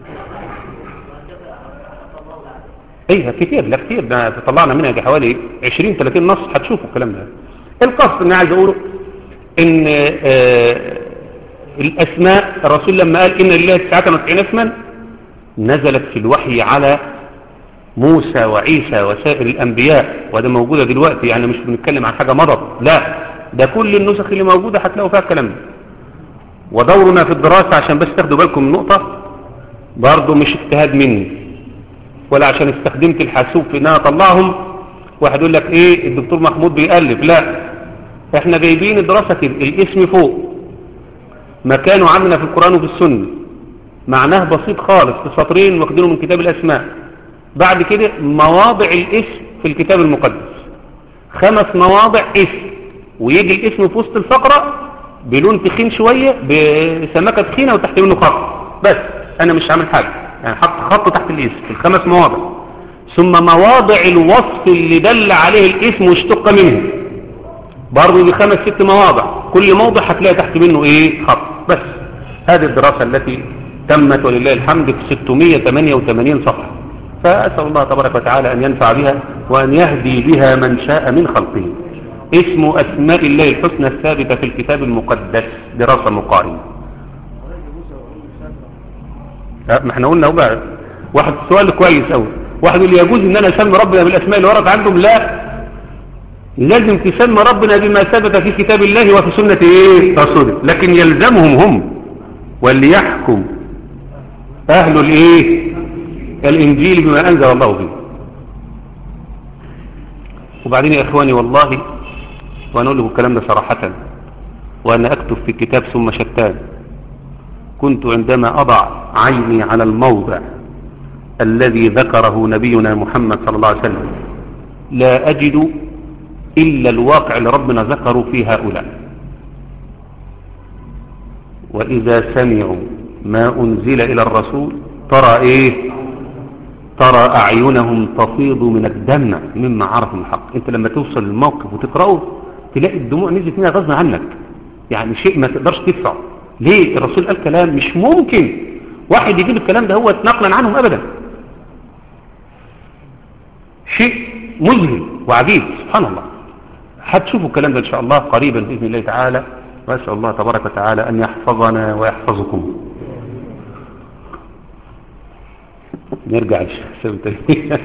ايه كتير لا كتير ده طلعنا منها دي حوالي 20 30 نص هتشوفوا الكلام ده القصد اللي عايز اقوله ان آه الاسماء الرسول لما قال ان لله 99 اسما نزلت في الوحي على موسى وعيسى وسائر الانبياء وده موجودة دلوقتي يعني مش بنتكلم عن حاجة مضت لا ده كل النسخ اللي موجودة هتلاقوا فيها الكلام ده ودورنا في الدراسة عشان بس تاخدوا بالكم من نقطة برضه مش اجتهاد مني ولا عشان استخدمت الحاسوب في ان انا اطلعهم واحد يقول لك ايه الدكتور محمود بيألف لا احنا جايبين الدراسة كده الاسم فوق مكانه عندنا في القرآن وفي السنة معناه بسيط خالص في سطرين واخدينه من كتاب الاسماء بعد كده مواضع الاسم في الكتاب المقدس خمس مواضع اسم ويجي الاسم في وسط الفقرة بلون تخين شوية بسمكة تخينة وتحت منه خط بس انا مش عامل حاجة يعني حط خط تحت الاسم في الخمس مواضع ثم مواضع الوصف اللي دل عليه الاسم واشتق منه برضه دي خمس ست مواضع كل موضع هتلاقي تحت منه ايه خط بس هذه الدراسة التي تمت ولله الحمد في 688 صفحة فأسأل الله تبارك وتعالى أن ينفع بها وأن يهدي بها من شاء من خلقه اسم أسماء الله الحسنى الثابتة في الكتاب المقدس دراسة مقارنة ما احنا قلنا هو بقى واحد سؤال كويس قوي واحد يقول يجوز ان انا اسمي ربنا بالاسماء اللي ورد عندهم لا لازم تسمى ربنا بما ثبت في كتاب الله وفي سنة ايه رسوله لكن يلزمهم هم واللي يحكم اهل الايه الانجيل بما انزل الله فيه وبعدين يا اخواني والله وانا اقول لكم الكلام ده صراحة وانا اكتب في كتاب ثم شتان كنت عندما اضع عيني على الموضع الذي ذكره نبينا محمد صلى الله عليه وسلم لا اجد الا الواقع اللي ربنا ذكره في هؤلاء واذا سمعوا ما انزل الى الرسول ترى ايه ترى اعينهم تفيض من الدمع مما عرفوا من الحق انت لما توصل للموقف وتقراه تلاقي الدموع نزلت منها غصب عنك يعني شيء ما تقدرش تدفعه ليه الرسول قال كلام مش ممكن واحد يجيب الكلام ده هو نقلا عنهم ابدا شيء مذهل وعجيب سبحان الله هتشوفوا الكلام ده ان شاء الله قريبا باذن الله تعالى واسال الله تبارك وتعالى ان يحفظنا ويحفظكم نرجع للشيخ تاني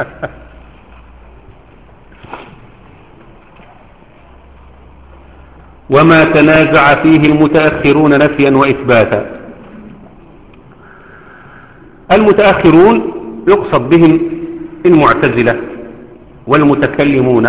وما تنازع فيه المتأخرون نفيا وإثباتا المتأخرون يقصد بهم المعتزلة والمتكلمون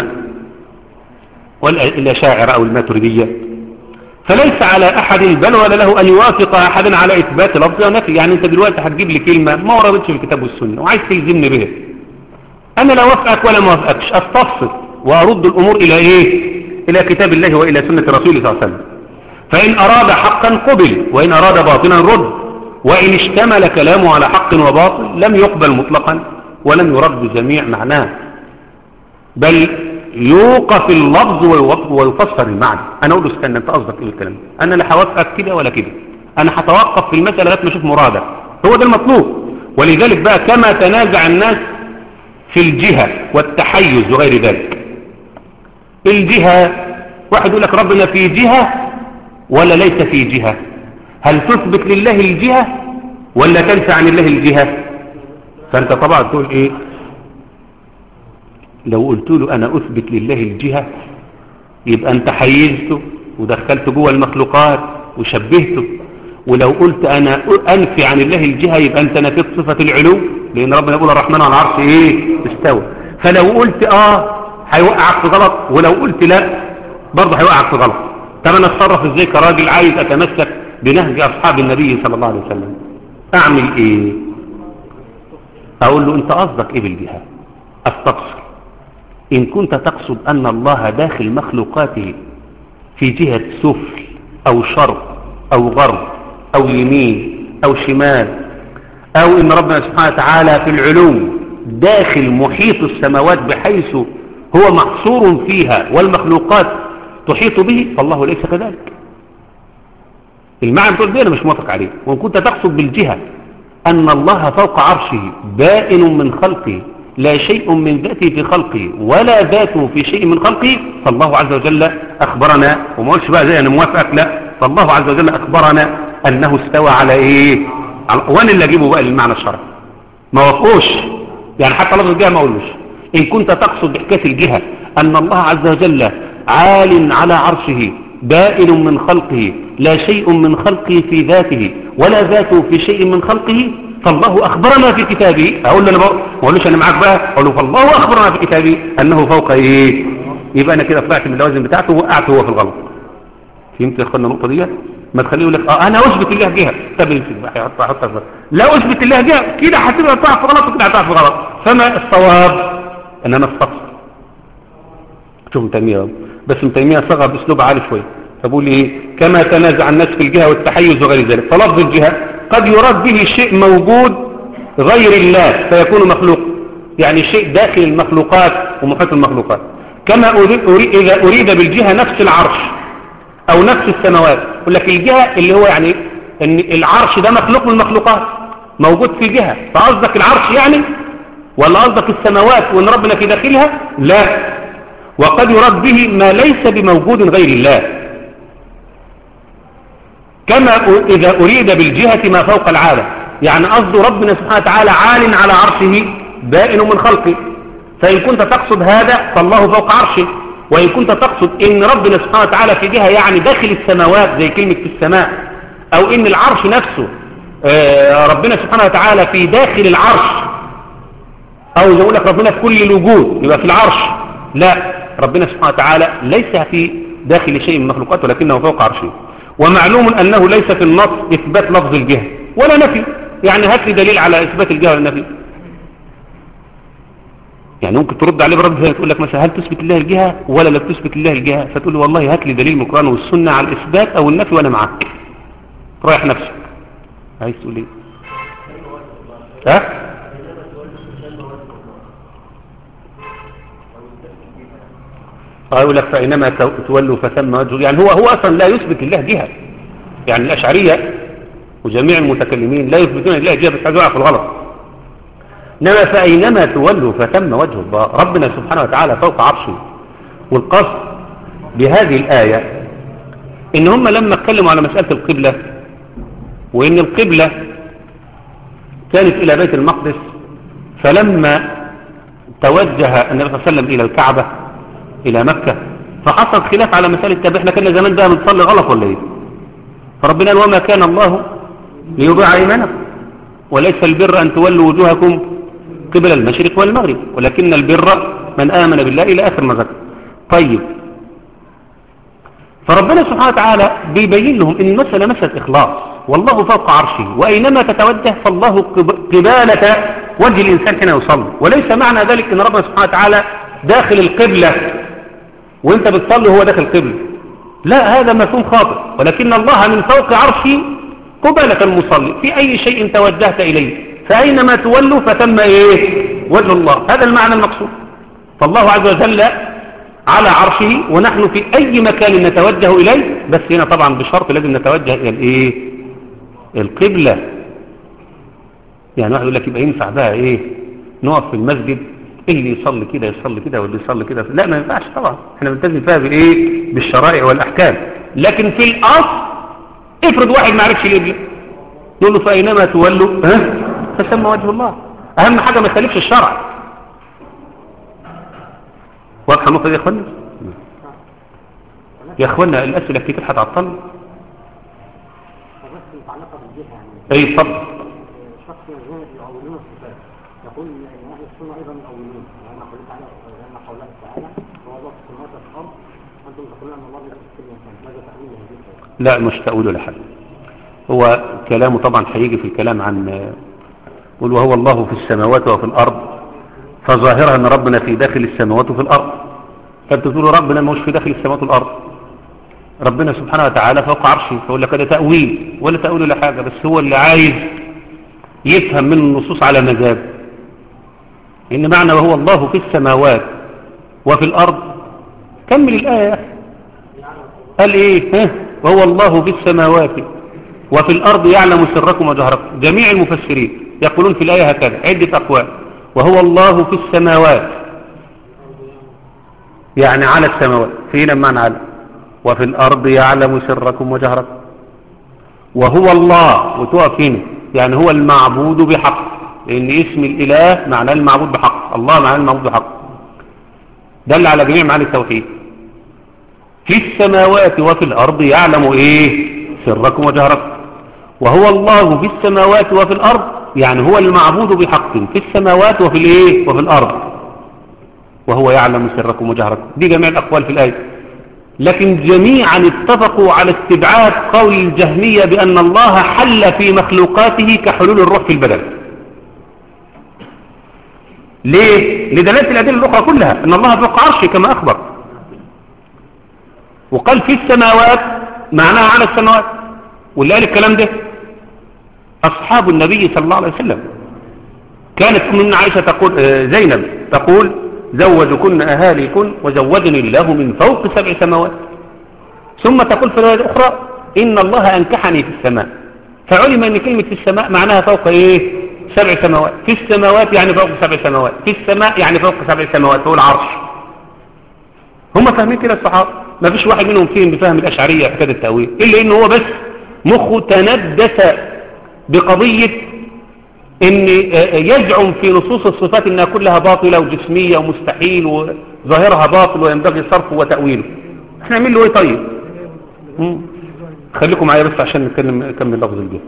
والأشاعر أو الماتريدية فليس على أحد بل ولا له أن يوافق أحدا على إثبات لفظ ونفي يعني أنت دلوقتي هتجيب لي كلمة ما وردتش في الكتاب والسنة وعايز تلزمني بها أنا لا وافقك ولا ما وافقكش أستفصل وأرد الأمور إلى إيه إلى كتاب الله وإلى سنة رسوله صلى الله عليه وسلم فإن أراد حقا قبل وإن أراد باطلا رد وإن اشتمل كلامه على حق وباطل لم يقبل مطلقا ولم يرد بجميع معناه بل يوقف اللفظ ويفسر المعنى انا اقول له استنى انت قصدك ايه الكلام انا لا هوافقك كده ولا كده انا هتوقف في المساله لغايه ما اشوف مرادك هو ده المطلوب ولذلك بقى كما تنازع الناس في الجهه والتحيز وغير ذلك الجهه واحد يقول لك ربنا في جهه ولا ليس في جهه هل تثبت لله الجهه ولا تنفع عن الله الجهه فانت طبعا تقول ايه لو قلت له أنا أثبت لله الجهة يبقى أنت حيزته ودخلت جوه المخلوقات وشبهته ولو قلت أنا أنفي عن الله الجهة يبقى أنت نفيت صفة العلو لأن ربنا يقول الرحمن على العرش إيه استوى فلو قلت آه هيوقعك في غلط ولو قلت لا برضه هيوقعك في غلط طب أنا أتصرف إزاي كراجل عايز أتمسك بنهج أصحاب النبي صلى الله عليه وسلم أعمل إيه أقول له أنت قصدك إيه بالجهة أستفسر إن كنت تقصد أن الله داخل مخلوقاته في جهة سفل أو شرق أو غرب أو يمين أو شمال أو إن ربنا سبحانه وتعالى في العلو داخل محيط السماوات بحيث هو محصور فيها والمخلوقات تحيط به فالله ليس كذلك المعنى بتقول دي أنا مش موافق عليه وإن كنت تقصد بالجهة أن الله فوق عرشه بائن من خلقه لا شيء من ذاته في خلقه ولا ذاته في شيء من خلقه فالله عز وجل أخبرنا وما قلتش بقى زي أنا موافقك لا فالله عز وجل أخبرنا أنه استوى على إيه على وانا اللي أجيبه بقى للمعنى الشرعي ما وافقوش يعني حتى لفظ الجهة ما أقولوش إن كنت تقصد بحكاية الجهة أن الله عز وجل عال على عرشه بائن من خلقه لا شيء من خلقه في ذاته ولا ذاته في شيء من خلقه فالله أخبرنا في كتابه أقول له أنا ما أقولوش أنا معاك بقى أقول له فالله أخبرنا في كتابه أنه فوق إيه يبقى أنا كده طلعت من اللوازم بتاعته ووقعت هو في الغلط فهمت يا أخوانا النقطة دي ما تخليه يقول لك اه انا اثبت الله جهه طب امسك بقى يحط يحطك بقى لا اثبت الله جهه كده هتبقى تقع في غلط وكده هتقع في غلط فما الصواب ان انا استفسر شوف ابن تيميه بس ابن تيميه صغر باسلوب عالي شويه فبقول ايه كما تنازع الناس في الجهه والتحيز وغير ذلك فلفظ الجهه قد يراد به شيء موجود غير الله فيكون مخلوق يعني شيء داخل المخلوقات ومحيط المخلوقات كما أريد أريد إذا أريد بالجهة نفس العرش أو نفس السماوات يقول لك الجهة اللي هو يعني ان العرش ده مخلوق من المخلوقات موجود في جهة فقصدك العرش يعني ولا قصدك السماوات وان ربنا في داخلها لا وقد يراد به ما ليس بموجود غير الله كما إذا أريد بالجهة ما فوق العالم يعني قصد ربنا سبحانه وتعالى عال على عرشه بائن من خلقه فإن كنت تقصد هذا فالله فوق عرشه وإن كنت تقصد إن ربنا سبحانه وتعالى في جهة يعني داخل السماوات زي كلمة في السماء أو إن العرش نفسه ربنا سبحانه وتعالى في داخل العرش أو زي لك ربنا في كل الوجود يبقى في العرش لا ربنا سبحانه وتعالى ليس في داخل شيء من المخلوقات ولكنه فوق عرشه ومعلوم أنه ليس في النص إثبات لفظ الجهة ولا نفي يعني هات لي دليل على إثبات الجهة والنفي يعني ممكن ترد عليه برد زي تقول لك مثلا هل تثبت الله الجهة ولا لا تثبت الله الجهة فتقول له والله هات لي دليل من القرآن والسنة على الإثبات أو النفي وأنا معاك رايح نفسك عايز تقول ايه ها يقول لك فإنما تولوا فثم وجهه يعني هو هو أصلا لا يثبت لله جهة يعني الأشعرية وجميع المتكلمين لا يثبتون لله جهة بس هذول في الغلط إنما فأينما تولوا فثم وجه الله ربنا سبحانه وتعالى فوق عرشه والقصد بهذه الآية إن هم لما اتكلموا على مسألة القبلة وإن القبلة كانت إلى بيت المقدس فلما توجه النبي صلى الله عليه وسلم إلى الكعبة إلى مكة فحصل خلاف على مسألة طب احنا كنا زمان ده بنصلي غلط ولا ايه فربنا قال وما كان الله ليضيع ايمانكم وليس البر أن تولوا وجوهكم قبل المشرق والمغرب ولكن البر من آمن بالله إلى آخر ما ذكر طيب فربنا سبحانه وتعالى بيبين لهم ان المسألة مسألة إخلاص والله فوق عرشه وأينما تتوجه فالله قبالة وجه الإنسان حين يصلي وليس معنى ذلك أن ربنا سبحانه وتعالى داخل القبلة وانت بتصلي هو داخل القبلة لا هذا مفهوم خاطئ ولكن الله من فوق عرشه قبالة المصلي في أي شيء توجهت إليه فأينما تولوا فتم إيه وجه الله هذا المعنى المقصود فالله عز وجل على عرشه ونحن في أي مكان نتوجه إليه بس هنا طبعا بشرط لازم نتوجه إلى الإيه القبلة يعني واحد يقول لك يبقى ينفع بقى إيه نقف في المسجد اللي يصلي كده يصلي كده واللي يصلي كده لا ما ينفعش طبعا احنا بنلتزم فيها بايه بالشرائع والاحكام لكن في الاصل افرض واحد ما عرفش القبله نقول له فاينما تولوا ها فسمى وجه الله اهم حاجه ما يخالفش الشرع واضحه النقطه دي يا اخوانا يا اخوانا الاسئله كتير هتعطلنا اي اتفضل الشخص يظن يؤولون الصفات يقول ان اهل السنه ايضا يؤولون لان قوله تعالى لان قوله تعالى هو الله في السماوات والارض انتم تقولون ان الله بيرسل كل مكان ماذا تأويل هذه الآية؟ لا مش تأويله لحد هو كلامه طبعا هيجي في الكلام عن قل وهو الله في السماوات وفي الأرض فظاهرها أن ربنا في داخل السماوات وفي الأرض فأنت تقول ربنا مش في داخل السماوات والأرض ربنا سبحانه وتعالى فوق عرشه فيقول لك هذا تأويل ولا تأويل ولا حاجة بس هو اللي عايز يفهم من النصوص على مزاجه إن معنى وهو الله في السماوات وفي الأرض كمل الآية يا أخي قال إيه ها وهو الله في السماوات وفي الأرض يعلم سركم وجهركم جميع المفسرين يقولون في الآية هكذا عدة أقوال وهو الله في السماوات يعني على السماوات فينا معنى على وفي الأرض يعلم سركم وجهركم وهو الله وتقف هنا يعني هو المعبود بحق لأن اسم الإله معناه المعبود بحق الله معناه المعبود بحق دل على جميع معاني التوحيد في السماوات وفي الأرض يعلم إيه سركم وجهركم وهو الله في السماوات وفي الأرض يعني هو المعبود بحق في السماوات وفي الإيه وفي الأرض وهو يعلم سركم وجهركم دي جميع الأقوال في الآية لكن جميعا اتفقوا على استبعاد قول الجهمية بأن الله حل في مخلوقاته كحلول الروح في البدن ليه؟ لدلالة الأدلة الأخرى كلها أن الله فوق عرشه كما أخبر وقال في السماوات معناها على السماوات واللي قال الكلام ده أصحاب النبي صلى الله عليه وسلم كانت أمنا عائشة تقول آه، زينب تقول زوجكن أهاليكن وزوجني الله من فوق سبع سماوات ثم تقول في الرواية الأخرى إن الله أنكحني في السماء فعلم أن كلمة في السماء معناها فوق إيه سبع سماوات في السماوات يعني فوق سبع سماوات في السماء يعني فوق سبع سماوات هو العرش هم فاهمين كده الصحابة ما فيش واحد منهم فيهم بفهم الأشعرية حكاية التأويل إلا إنه هو بس مخه تندس بقضية ان يزعم في نصوص الصفات انها كلها باطلة وجسمية ومستحيل وظاهرها باطل وينبغي صرفه وتأويله احنا نعمل له ايه طيب مم. خليكم معايا بس عشان نتكلم نكمل لفظ الجهة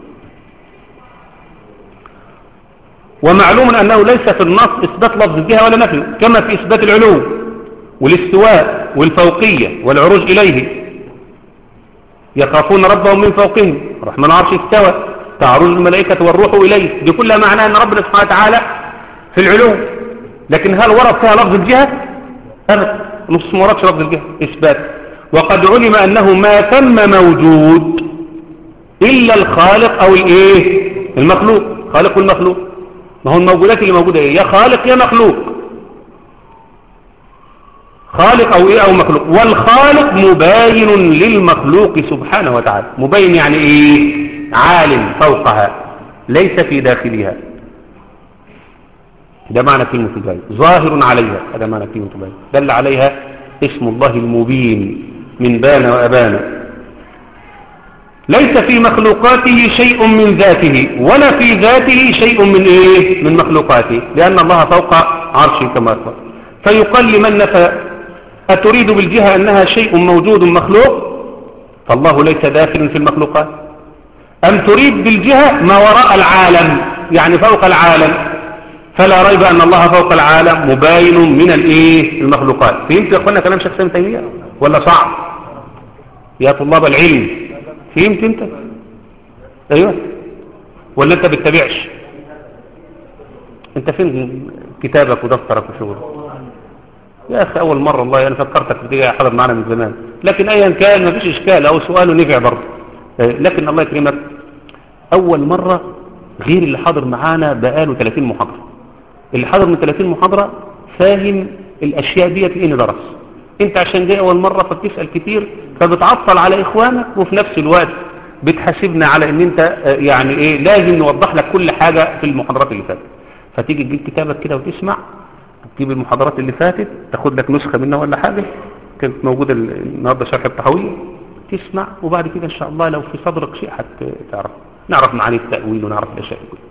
ومعلوم انه ليس في النص اثبات لفظ الجهة ولا نفي كما في اثبات العلو والاستواء والفوقية والعروج اليه يخافون ربهم من فوقهم الرحمن عرش استوى تعرج الملائكة والروح إليه دي كلها معناها أن ربنا سبحانه وتعالى في العلو لكن هل ورد فيها لفظ الجهة أبدا نص ما وردش لفظ الجهة إثبات وقد علم أنه ما ثم موجود إلا الخالق أو الإيه المخلوق خالق والمخلوق ما هو الموجودات اللي موجودة إيه يا خالق يا مخلوق خالق أو إيه أو مخلوق والخالق مباين للمخلوق سبحانه وتعالى مبين يعني إيه عال فوقها ليس في داخلها ده معنى كلمة باين ظاهر عليها هذا معنى كلمة باين دل عليها اسم الله المبين من بان وأبان ليس في مخلوقاته شيء من ذاته ولا في ذاته شيء من إيه من مخلوقاته لأن الله فوق عرشه كما قال فيقال لمن نفى أتريد بالجهة أنها شيء موجود مخلوق فالله ليس داخل في المخلوقات أم تريد بالجهة ما وراء العالم يعني فوق العالم فلا ريب أن الله فوق العالم مباين من الإيه المخلوقات فهمت يا أخوانا كلام شيخ سامي تيمية ولا صعب يا طلاب العلم فهمت أنت أيوة ولا أنت بتتبعش أنت فين كتابك ودفترك وشغلك يا أخي أول مرة الله أنا فكرتك بتيجي حضر معنا من زمان لكن أيا كان ما فيش إشكال أو سؤال نفع برضه لكن الله يكرمك أول مرة غير اللي حاضر معانا بقاله 30 محاضرة اللي حاضر من 30 محاضرة فاهم الأشياء دي لأنه درس انت عشان جاي أول مرة فبتسأل كتير فبتعطل على إخوانك وفي نفس الوقت بتحاسبنا على ان انت يعني ايه لازم نوضح لك كل حاجة في المحاضرات اللي فاتت فتيجي تجيب كتابك كده وتسمع تجيب المحاضرات اللي فاتت تاخد لك نسخة منها ولا حاجة كانت موجودة النهاردة شرح التحويل تسمع وبعد كده ان شاء الله لو في صدرك شيء هتعرف نعرف معاني التأويل ونعرف الاشياء كلها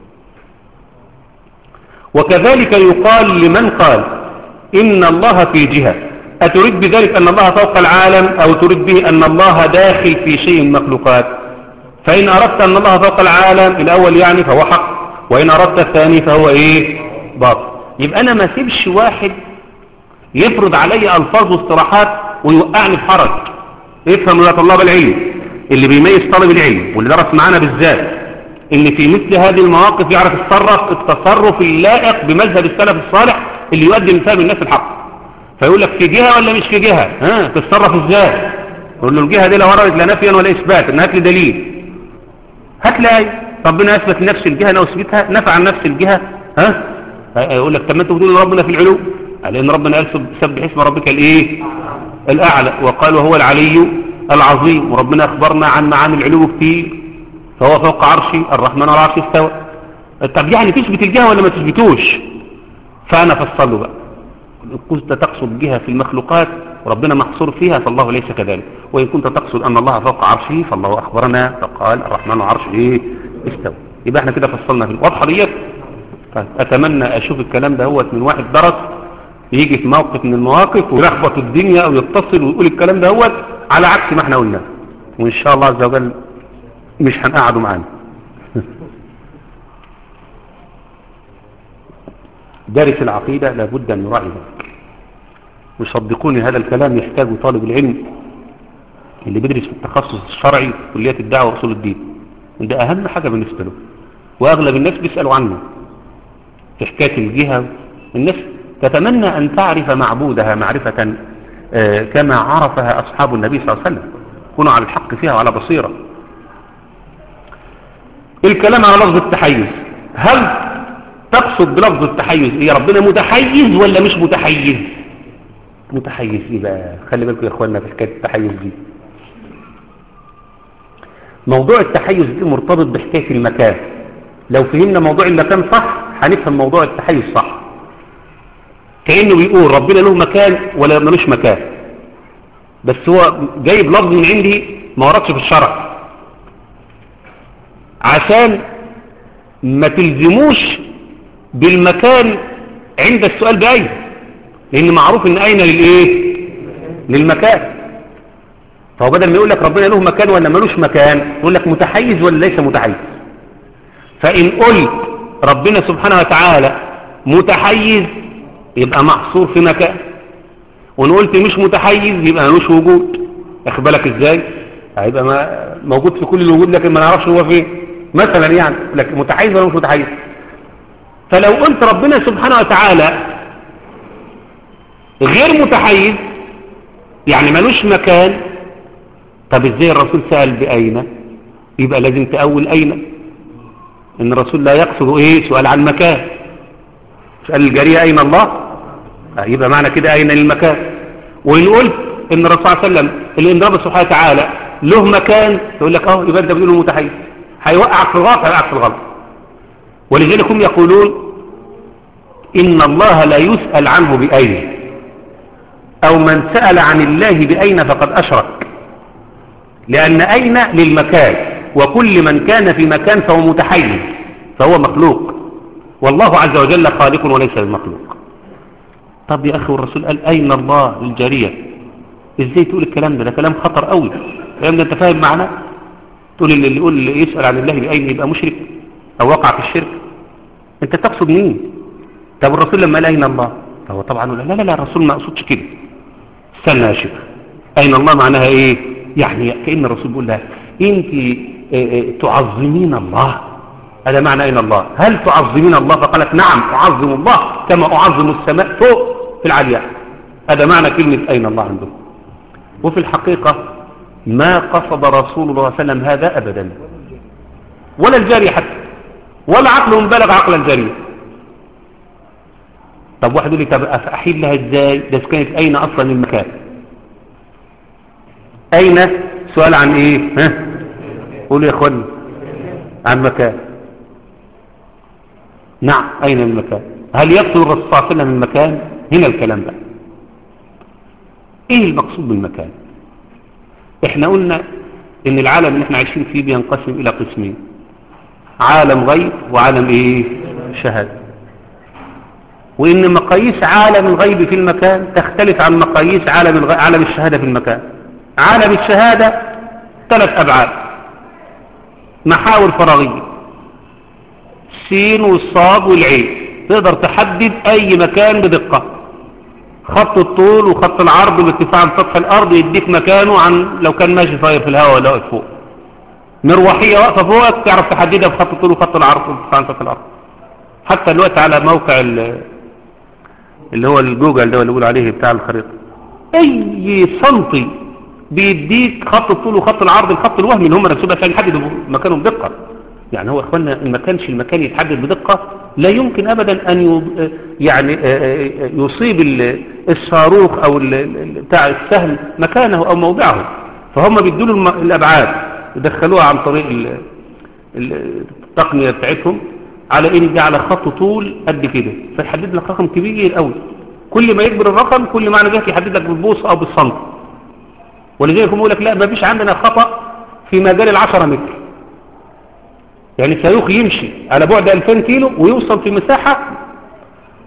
وكذلك يقال لمن قال إن الله في جهة أتريد بذلك أن الله فوق العالم أو تريد به أن الله داخل في شيء من المخلوقات فإن أردت أن الله فوق العالم الأول يعني فهو حق وإن أردت الثاني فهو إيه باطل يبقى أنا ما سيبش واحد يفرض علي ألفاظ واصطلاحات ويوقعني في حرج افهم يا طلاب العلم اللي بيميز طالب العلم واللي درس معانا بالذات ان في مثل هذه المواقف يعرف يتصرف التصرف اللائق بمذهب السلف الصالح اللي يؤدي من فهم الناس الحق فيقول لك في جهة ولا مش في جهة ها تتصرف ازاي يقول له الجهة دي لا وردت لا نفيا ولا اثبات ان هات لي دليل هات لي ايه ربنا اثبت نفس الجهة انا اثبتها نفع عن نفس الجهة ها يقول لك طب ما انتوا بتقولوا ان ربنا في العلو لان ربنا قال سبح اسم ربك الايه الاعلى وقال وهو العلي العظيم وربنا اخبرنا عن معاني العلو كتير فهو فوق عرشي الرحمن على عرشي استوى طب يعني تثبت الجهة ولا ما تثبتوش فانا فصله بقى كنت تقصد جهة في المخلوقات وربنا محصور فيها فالله ليس كذلك وإن كنت تقصد أن الله فوق عرشه فالله أخبرنا فقال الرحمن عرش إيه استوى يبقى احنا كده فصلنا في واضحة ديت أتمنى أشوف الكلام ده هو من واحد درس يجي في موقف من المواقف ويلخبط الدنيا أو يتصل ويقول الكلام ده هو على عكس ما احنا قلنا وان شاء الله عز وجل مش هنقعدوا معانا دارس العقيدة لابد أن يراعي ذلك وصدقوني هذا الكلام يحتاج طالب العلم اللي بيدرس في التخصص الشرعي في كليات الدعوة وأصول الدين ده أهم حاجة بالنسبة له وأغلب الناس بيسألوا عنه في حكاية الجهة الناس تتمنى أن تعرف معبودها معرفة آه، كما عرفها أصحاب النبي صلى الله عليه وسلم كونوا على الحق فيها وعلى بصيرة الكلام على لفظ التحيز هل تقصد بلفظ التحيز ايه ربنا متحيز ولا مش متحيز متحيز ايه بقى خلي بالكم يا اخوانا في حكايه التحيز دي موضوع التحيز دي مرتبط بحكايه المكان لو فهمنا موضوع المكان صح هنفهم موضوع التحيز صح كانه بيقول ربنا له مكان ولا ملوش مكان بس هو جايب لفظ من عندي ما وردش في الشرع عشان ما تلزموش بالمكان عند السؤال بأين لأن معروف إن أين للإيه للمكان فهو بدل ما يقول لك ربنا له مكان ولا ملوش مكان يقول لك متحيز ولا ليس متحيز فإن قلت ربنا سبحانه وتعالى متحيز يبقى محصور في مكان وإن قلت مش متحيز يبقى ملوش وجود واخد بالك ازاي هيبقى ما موجود في كل الوجود لكن ما نعرفش هو فين مثلا يعني لكن متحيز ولا مش متحيز فلو قلت ربنا سبحانه وتعالى غير متحيز يعني ملوش مكان طب ازاي الرسول سأل بأين يبقى لازم تأول أين ان الرسول لا يقصد ايه سؤال عن مكان سأل الجارية أين الله آه، يبقى معنى كده أين المكان وإن قلت ان الرسول صلى الله عليه وسلم اللي رب سبحانه وتعالى له مكان يقول لك اه يبقى انت بتقول متحيز هيوقعك في الغلط هيوقعك في الغلط ولذلك هم يقولون إن الله لا يسأل عنه بأين أو من سأل عن الله بأين فقد أشرك لأن أين للمكان وكل من كان في مكان فهو متحيز فهو مخلوق والله عز وجل خالق وليس المخلوق طب يا أخي والرسول قال أين الله للجارية إزاي تقول الكلام ده ده كلام خطر قوي الكلام ده أنت فاهم معناه تقول اللي يقول اللي يسأل عن الله بأين يبقى مشرك أو وقع في الشرك أنت تقصد مين طب الرسول لما قال أين الله فهو طبعا لا لا لا الرسول ما أقصدش كده استنى يا شيخ أين الله معناها إيه يعني كأن الرسول بيقول لها أنت تعظمين الله هذا معنى أين الله هل تعظمين الله فقالت نعم أعظم الله كما أعظم السماء فوق في العلياء هذا معنى كلمة أين الله عندهم وفي الحقيقة ما قصد رسول الله صلى الله عليه وسلم هذا أبدا ولا الجارية حتى ولا عقلهم بلغ عقل الجارية طب واحد يقول لي طب أحيل لها ازاي ده كانت أين أصلا المكان أين سؤال عن إيه ها قولوا يا أخواني عن مكان نعم أين المكان هل يقصد الرسول صلى الله عليه وسلم المكان هنا الكلام ده إيه المقصود بالمكان إحنا قلنا إن العالم اللي إحنا عايشين فيه بينقسم إلى قسمين عالم غيب وعالم إيه شهادة وإن مقاييس عالم الغيب في المكان تختلف عن مقاييس عالم الغ... عالم الشهادة في المكان عالم الشهادة ثلاث أبعاد محاور فراغية السين والصاد والعين تقدر تحدد أي مكان بدقة خط الطول وخط العرض والارتفاع عن سطح الأرض يديك مكانه عن لو كان ماشي طاير في الهواء ولا واقف فوق مروحية واقفة فوقك تعرف تحددها بخط الطول وخط العرض والارتفاع عن سطح الأرض حتى الوقت على موقع اللي هو الجوجل ده اللي بيقول عليه بتاع الخريطة أي سنتي بيديك خط الطول وخط العرض الخط الوهمي اللي هم نفسهم عشان يحددوا مكانه بدقة يعني هو اخوانا ان ما كانش المكان يتحدد بدقة لا يمكن ابدا ان يعني يصيب الصاروخ او بتاع السهم مكانه او موضعه فهم بيدوا له الابعاد يدخلوها عن طريق التقنية بتاعتهم على ان دي على خط طول قد كده فيحدد لك رقم كبير قوي كل ما يكبر الرقم كل معنى ذلك يحدد لك بالبوص او بالسنتي ولذلك هم يقول لك لا ما فيش عندنا خطأ في مجال العشرة متر يعني صاروخ يمشي على بعد 2000 كيلو ويوصل في مساحة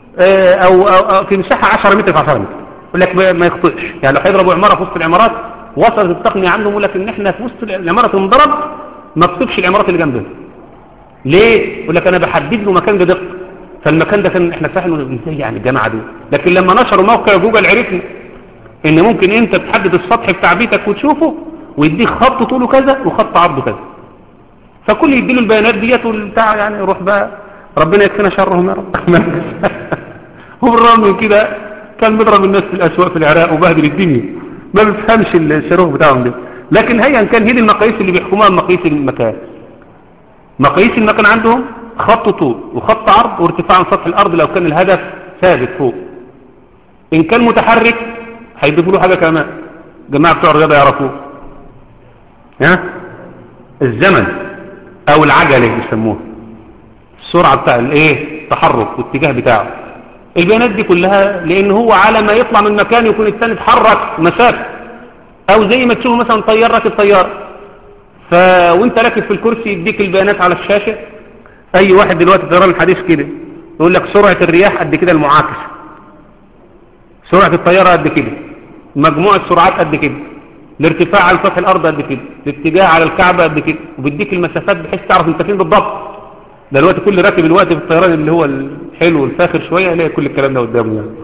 أو, أو, أو في مساحة 10 متر في 10 متر يقول لك ما يخطئش يعني لو هيضربوا عمارة في وسط العمارات وصلت التقنية عندهم يقول لك ان احنا في وسط العمارة تنضرب ما تكتبش العمارات اللي جنبنا ليه يقول لك انا بحدد له مكان بدقة فالمكان ده كان احنا فاهمين ازاي يعني الجماعة دي لكن لما نشروا موقع جوجل عرفنا ان ممكن انت تحدد السطح بتاع بيتك وتشوفه ويديك خط طوله كذا وخط عرضه كذا فكل يديله البيانات ديت والبتاع يعني يروح بقى ربنا يكفينا شرهم يا رب وبالرغم من كده كان بيضرب الناس في الاسواق في العراق وبهدل الدنيا ما بيفهمش الشروق بتاعهم ده لكن هي ان كان هي دي المقاييس اللي بيحكموها مقاييس المكان مقاييس المكان عندهم خط طول وخط عرض وارتفاع عن سطح الارض لو كان الهدف ثابت فوق ان كان متحرك هيضيفوا له حاجه كمان جماعه بتوع الرياضه يعرفوه ها الزمن او العجله بيسموها السرعه بتاع الايه التحرك والاتجاه بتاعه البيانات دي كلها لان هو على ما يطلع من مكان يكون الثاني اتحرك مسافه او زي ما تشوفوا مثلا طيار راكب طياره ف وانت راكب في الكرسي يديك البيانات على الشاشه اي واحد دلوقتي طيران الحديث كده يقول لك سرعه الرياح قد كده المعاكسه سرعه الطياره قد كده مجموعه سرعات قد كده الارتفاع على سطح الارض قد كده الاتجاه على الكعبه قد كده وبيديك المسافات بحيث تعرف انت فين بالضبط ده دلوقتي كل راكب الوقت في الطيران اللي هو الحلو والفاخر شويه يلاقي كل الكلام ده قدامه يعني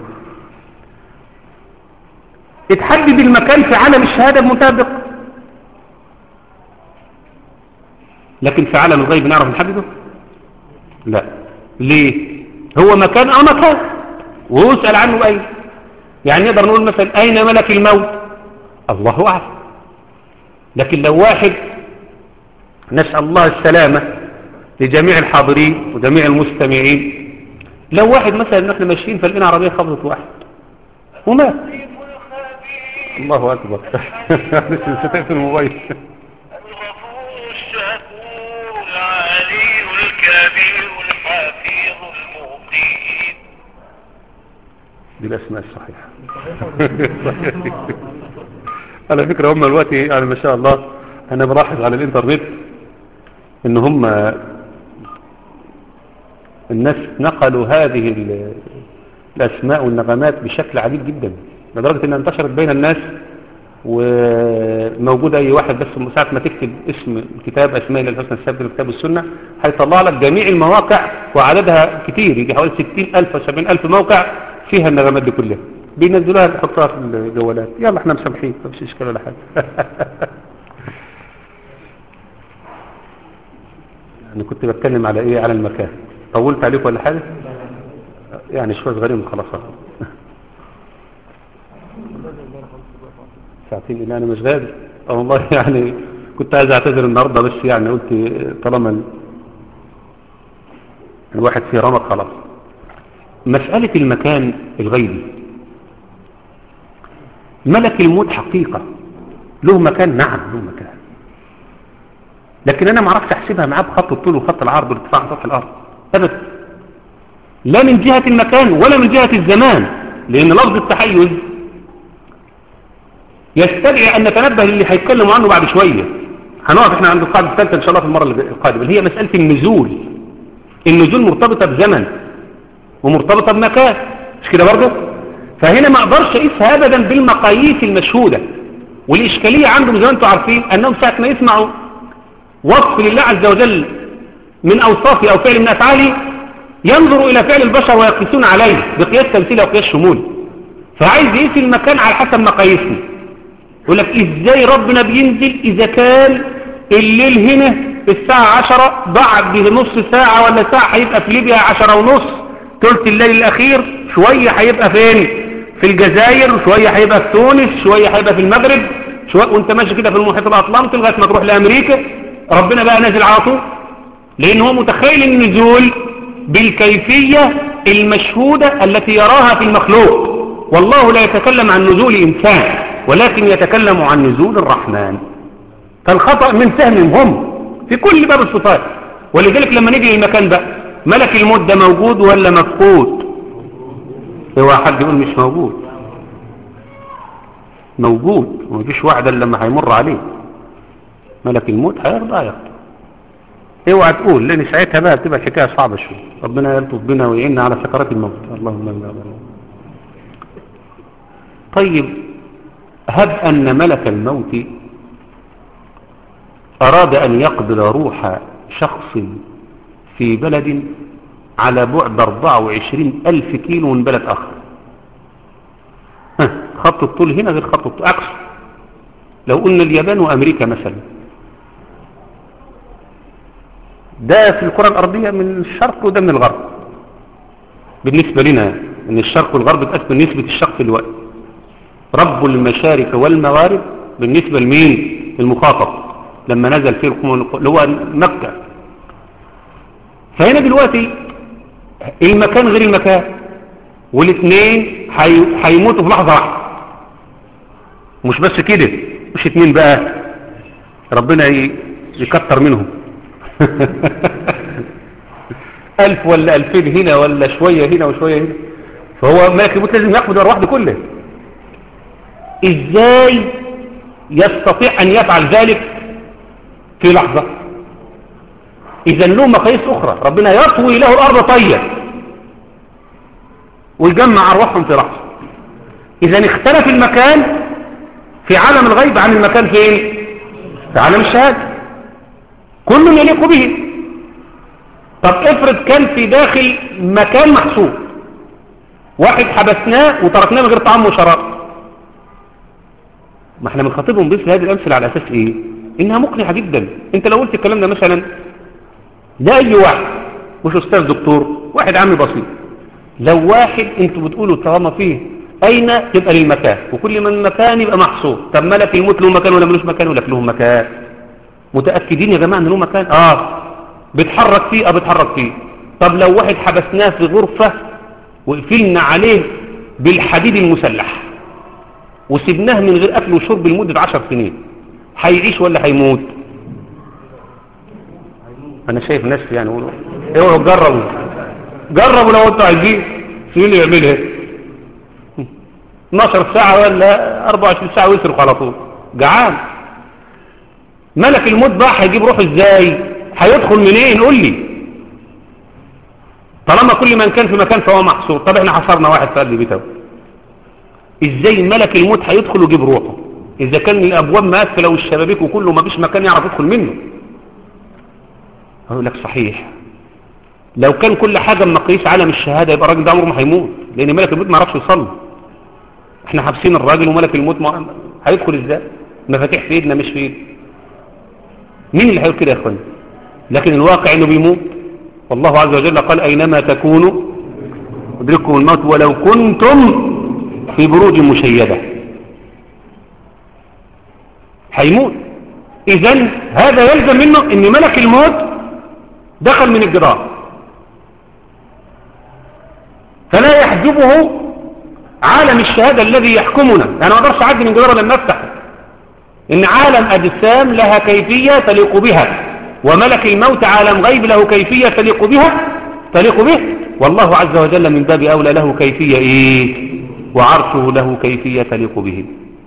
اتحدد المكان في عالم الشهاده بمنتهى الدقه لكن في عالم الغيب نعرف نحدده لا ليه هو مكان اه مكان ويسأل عنه بأين يعني نقدر نقول مثلا أين ملك الموت الله أعلم لكن لو واحد نسأل الله السلامة لجميع الحاضرين وجميع المستمعين لو واحد مثلا نحن ماشيين فلقينا عربية خبطت واحد ومات الله أكبر ستقفل الموبايل الغفور الشكور العلي الكبير الحفيظ المقيم دي الأسماء الصحيحة على فكرة هم دلوقتي يعني ما شاء الله أنا بلاحظ على الإنترنت إن هم الناس نقلوا هذه ال- الأسماء والنغمات بشكل عديد جدا لدرجة إنها انتشرت بين الناس وموجودة أي واحد بس من ساعة ما تكتب اسم الكتاب أسماء الله الحسنى الثابتة في كتاب السنة هيطلع لك جميع المواقع وعددها كتير يجي حوالي 60000 أو 70000 موقع فيها النغمات دي كلها بينزلوها يحطوها في الجوالات يلا احنا مسامحين ما فيش اشكال ولا حاجه يعني كنت بتكلم على ايه على المكان طولت عليك ولا حاجه يعني شويه صغيرين خلاص ساعتين لا انا مش غادر اه والله يعني كنت عايز اعتذر النهارده بس يعني قلت طالما ال- الواحد في رمق خلاص مسألة المكان الغيبي ملك الموت حقيقة له مكان نعم له مكان لكن انا ما اعرفش احسبها معاه بخط الطول وخط العرض والارتفاع عن سطح الارض ابدا لا من جهة المكان ولا من جهة الزمان لان لفظ التحيز يستدعي ان نتنبه للي هيتكلموا عنه بعد شوية هنقف احنا عند القاعدة الثالثة ان شاء الله في المرة القادمة اللي هي مسألة النزول النزول مرتبطة بزمن ومرتبطة بمكان مش كده برضه فهنا ما اقدرش اقيسها ابدا بالمقاييس المشهودة والاشكالية عندهم زي ما انتم عارفين انهم ساعة ما يسمعوا وصف لله عز وجل من اوصافه او فعل من افعاله ينظروا الى فعل البشر ويقيسون عليه بقياس تمثيلي او قياس شمولي فعايز يقيس المكان على حسب مقاييسنا يقول لك ازاي ربنا بينزل اذا كان الليل هنا الساعة عشرة بعد نص ساعة ولا ساعة هيبقى في ليبيا عشرة ونص ثلث الليل الاخير شوية هيبقى فين في الجزائر شوية هيبقى في تونس شوية هيبقى في المغرب شوية وانت ماشي كده في المحيط الاطلنطي لغاية ما تروح لامريكا ربنا بقى نازل على طول لان هو متخيل النزول بالكيفية المشهودة التي يراها في المخلوق والله لا يتكلم عن نزول انسان ولكن يتكلم عن نزول الرحمن فالخطأ من فهمهم هم في كل باب الصفات ولذلك لما نيجي للمكان بقى ملك الموت ده موجود ولا مفقود هو حد يقول مش موجود موجود ومفيش واحد الا لما هيمر عليه ملك الموت هيرضى ياخده اوعى تقول لان ساعتها بقى بتبقى الحكايه صعبه شويه ربنا يلطف بنا ويعيننا على سكرات الموت اللهم امين طيب هب أن ملك الموت أراد أن يقبل روح شخص في بلد على بعد 24 ألف كيلو من بلد آخر ها، خط الطول هنا غير خط الطول عكس لو قلنا اليابان وأمريكا مثلا ده في الكرة الأرضية من الشرق وده من الغرب بالنسبة لنا ان الشرق والغرب تقسم نسبة الشخص الوقت رب المشارق والمغارب بالنسبة لمين المخاطب لما نزل فيه القمر اللي هو مكة فهنا دلوقتي المكان غير المكان والاثنين هي- هيموتوا في لحظة واحدة مش بس كده مش اتنين بقى ربنا ي- يكتر منهم ألف ولا ألفين هنا ولا شوية هنا وشوية هنا فهو ملك الموت لازم يقبض الأرواح دي كلها إزاي يستطيع أن يفعل ذلك في لحظة إذا له مقاييس أخرى ربنا يطوي له الأرض طية ويجمع أرواحهم في لحظة إذا اختلف المكان في عالم الغيب عن المكان فين في عالم الشهادة كل يليق به طب افرض كان في داخل مكان محسوب واحد حبسناه وتركناه من غير طعام وشراب ما احنا بنخاطبهم بس هذه الامثله على اساس ايه انها مقنعه جدا انت لو قلت الكلام ده مثلا لا اي واحد مش استاذ دكتور واحد عامل بسيط لو واحد انتوا بتقولوا طالما فيه اين يبقى للمكان وكل من مكان يبقى محصور طب ملك الموت له مكان ولا ملوش مكان ولا له مكان متاكدين يا جماعه ان له مكان اه بيتحرك فيه اه بيتحرك فيه طب لو واحد حبسناه في غرفه وقفلنا عليه بالحديد المسلح وسبناه من غير اكل وشرب لمده عشر سنين هيعيش ولا هيموت انا شايف ناس يعني يقولوا اوعوا جربوا جربوا لو انتوا عايزين في اللي يعملها 12 ساعة ولا 24 ساعة ويصرف على طول جعان ملك الموت بقى هيجيب روحه ازاي هيدخل منين قول لي طالما كل من كان في مكان فهو محصور طب احنا حصرنا واحد في قلب بيته ازاي ملك الموت هيدخل ويجيب روحه اذا كان الابواب مقفله والشبابيك وكله ما فيش مكان يعرف يدخل منه اقول لك صحيح لو كان كل حاجه بمقاييس عالم الشهاده يبقى الراجل ده عمره ما هيموت لان ملك الموت ما يعرفش يصلي احنا حابسين الراجل وملك الموت ما هيدخل ازاي مفاتيح في ايدنا مش في ايدنا مين اللي هيقول كده يا اخواني لكن الواقع انه بيموت والله عز وجل قال اينما تكونوا يدرككم الموت ولو كنتم في بروج مشيده هيموت اذا هذا يلزم منه ان ملك الموت دخل من الجدار فلا يحجبه عالم الشهادة الذي يحكمنا يعني ما اقدرش اعدي من جدار لما افتح ان عالم اجسام لها كيفية تليق بها وملك الموت عالم غيب له كيفية تليق بها تليق به والله عز وجل من باب اولى له كيفية ايه وعرشه له كيفية تليق به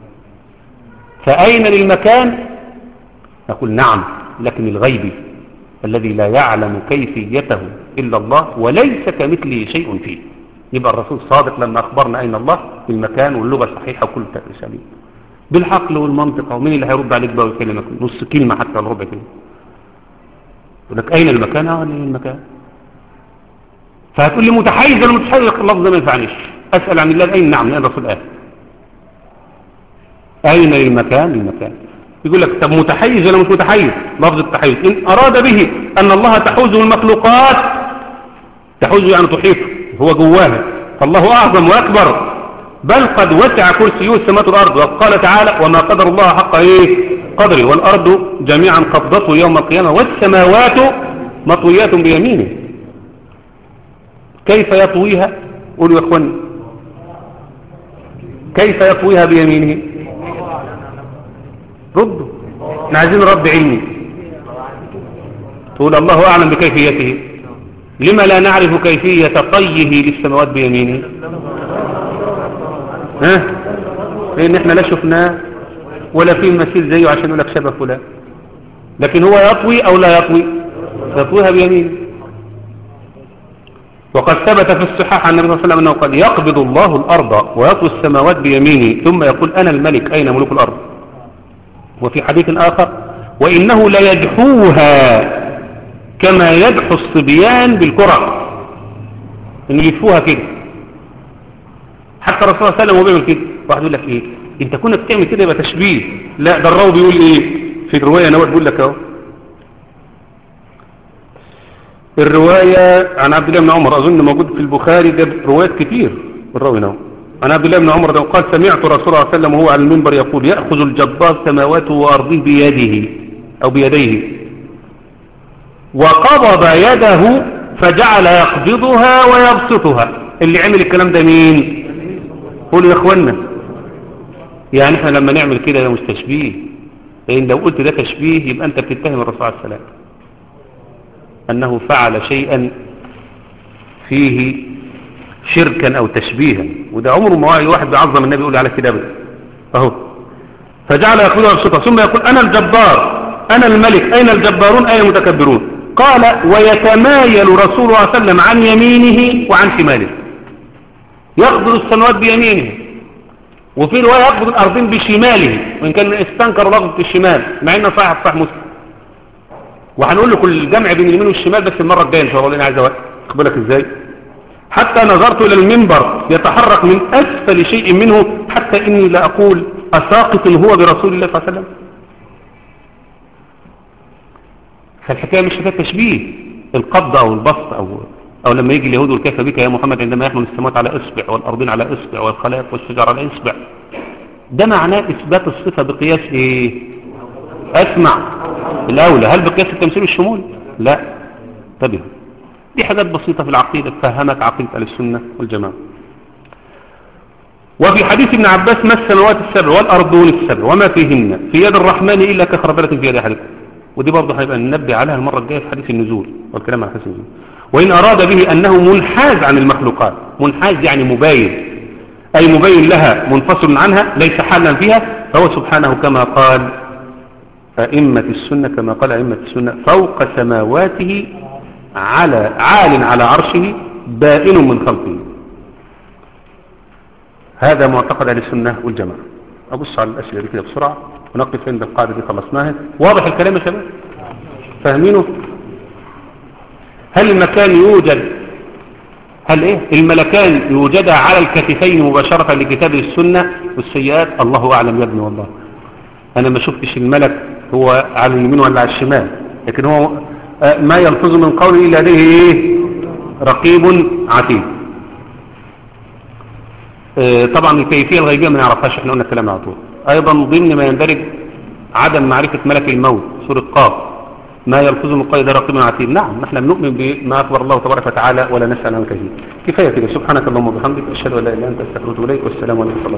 فاين للمكان نقول نعم لكن الغيب الذي لا يعلم كيفيته إلا الله وليس كمثله شيء فيه يبقى الرسول صادق لما أخبرنا أين الله بالمكان واللغة الصحيحة وكل سليم بالعقل والمنطق ومين اللي هيرد عليك بقى ويكلمك نص كلمة حتى ولا ربع كلمة يقول لك أين المكان؟ اه أين المكان فهتقول لي متحيز ولا متحيز اللفظ ده ما ينفعنيش أسأل عن الله أين نعم لأن الرسول قال أين للمكان المكان يقول لك طب متحيز ولا مش متحيز لفظ التحيز إن أراد به أن الله تحوزه المخلوقات تحوزه يعني تحيطه هو جواها فالله أعظم وأكبر بل قد وسع كرسيه السماوات والأرض وقال تعالى وما قدر الله حق إيه قدره والأرض جميعا قبضته يوم القيامة والسماوات مطويات بيمينه كيف يطويها قولوا يا اخواني كيف يطويها بيمينه ردوا احنا عايزين رد علمي تقول الله أعلم بكيفيته لما لا نعرف كيفية طيه للسماوات بيمينه ها لأن احنا لا شفناه ولا في مثيل زيه عشان يقول لك شبه فلان لكن هو يطوي أو لا يطوي يطويها بيمينه وقد ثبت في الصحاح عن النبي صلى الله عليه وسلم أنه قال يقبض الله الأرض ويطوي السماوات بيمينه ثم يقول أنا الملك أين ملوك الأرض وفي حديث آخر وإنه ليدحوها كما يدحو الصبيان بالكرة إنه يدفوها كده حتى الرسول صلى الله عليه وسلم هو بيعمل كده واحد يقول لك إيه أنت كنت بتعمل كده يبقى تشبيه لا ده الراوي بيقول إيه في الرواية نوع بيقول لك أهو الرواية عن عبد الله بن عمر أظن موجود في البخاري ده روايات كتير الراوي نوع عن عبد الله بن عمر ده قال سمعت رسول الله صلى الله عليه وسلم وهو على المنبر يقول يأخذ الجبار سماواته وأرضه بيده أو بيديه وقبض يده فجعل يقبضها ويبسطها اللي عمل الكلام ده مين قولوا يا اخوانا يعني احنا لما نعمل كده ده مش تشبيه لان لو قلت ده تشبيه يبقى انت بتتهم الرسول عليه السلام انه فعل شيئا فيه شركا او تشبيها وده عمره ما واحد بيعظم النبي يقول على كده ابدا اهو فجعل يقبضها ويبسطها ثم يقول انا الجبار انا الملك اين الجبارون اين المتكبرون قال ويتمايل رسول الله صلى الله عليه وسلم عن يمينه وعن شماله يقبض السماوات بيمينه وفي رواية يقبض الأرضين بشماله وإن كان استنكر لفظ الشمال مع إنه صاحب صح مسلم وهنقول لكم الجمع بين اليمين والشمال بس المرة الجاية إن شاء الله لأن عايز وقت أخبرك إزاي حتى نظرت إلى المنبر يتحرك من أسفل شيء منه حتى إني لا أقول أساقط هو برسول الله صلى الله عليه وسلم فالحكاية مش حكاية تشبيه القبض أو البسط أو أو لما يجي اليهود والكيف بك يا محمد عندما يحمل السماوات على إصبع والأرضين على إصبع والخلائق والشجر على إصبع ده معناه إثبات الصفة بقياس إيه أسمع الأولى هل بقياس التمثيل والشمول لا انتبهوا دي حاجات بسيطة في العقيدة تفهمك عقيدة أهل السنة والجماعة وفي حديث ابن عباس ما السماوات السبع والأرضون السبع وما فيهن في يد الرحمن إلا كخربلة في يد أحدكم ودي برضه هيبقى ننبه عليها المرة الجاية في حديث النزول والكلام عن حديث النزول وإن أراد به أنه منحاز عن المخلوقات منحاز يعني مباين أي مبين لها منفصل عنها ليس حالا فيها فهو سبحانه كما قال أئمة السنة كما قال أئمة السنة فوق سماواته على عال على عرشه بائن من خلقه هذا معتقد أهل السنة والجماعة أبص على الأسئلة دي كده بسرعة ونقف عند القاعدة دي خلصناها واضح الكلام يا شباب فاهمينه هل المكان يوجد هل ايه الملكان يوجدا على الكتفين مباشرة لكتاب السنة والسيئات الله أعلم يا ابني والله أنا ما شفتش الملك هو على اليمين ولا على الشمال لكن هو ما يلفظ من قول إلا لديه إيه رقيب عتيد اه طبعا الكيفية الغيبية ما نعرفهاش احنا قلنا الكلام على طول أيضا ضمن ما يندرج عدم معرفة ملك الموت سورة قاف ما يلفظ من قول ده رقيب عتيد نعم نحن بنؤمن بما أخبر الله تبارك وتعالى ولا نسأل عن كثير كفاية كده سبحانك اللهم وبحمدك أشهد أن لا إله إلا أنت أستغفرك إليك والسلام عليكم ورحمة الله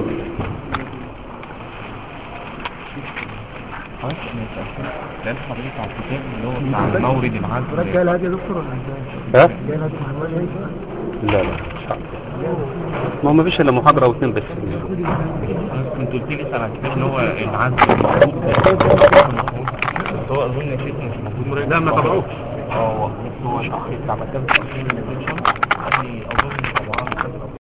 خلاص لان حضرتك على الكتاب اللي هو بتاع المورد العذب جاي الهدي يا دكتور ولا ازاي؟ ها؟ جاي الهدي مع الوالد لا لا مش عارف. ما هو ما فيش إلا محاضرة أو اثنين بس انت قلت لي اسال على الكتاب اللي هو العذب بس هو اظن يا شيخ مش موجود لا ما طبعوش اه هو هو شرح بتاع مكتبه التفسير اللي اظن طبعا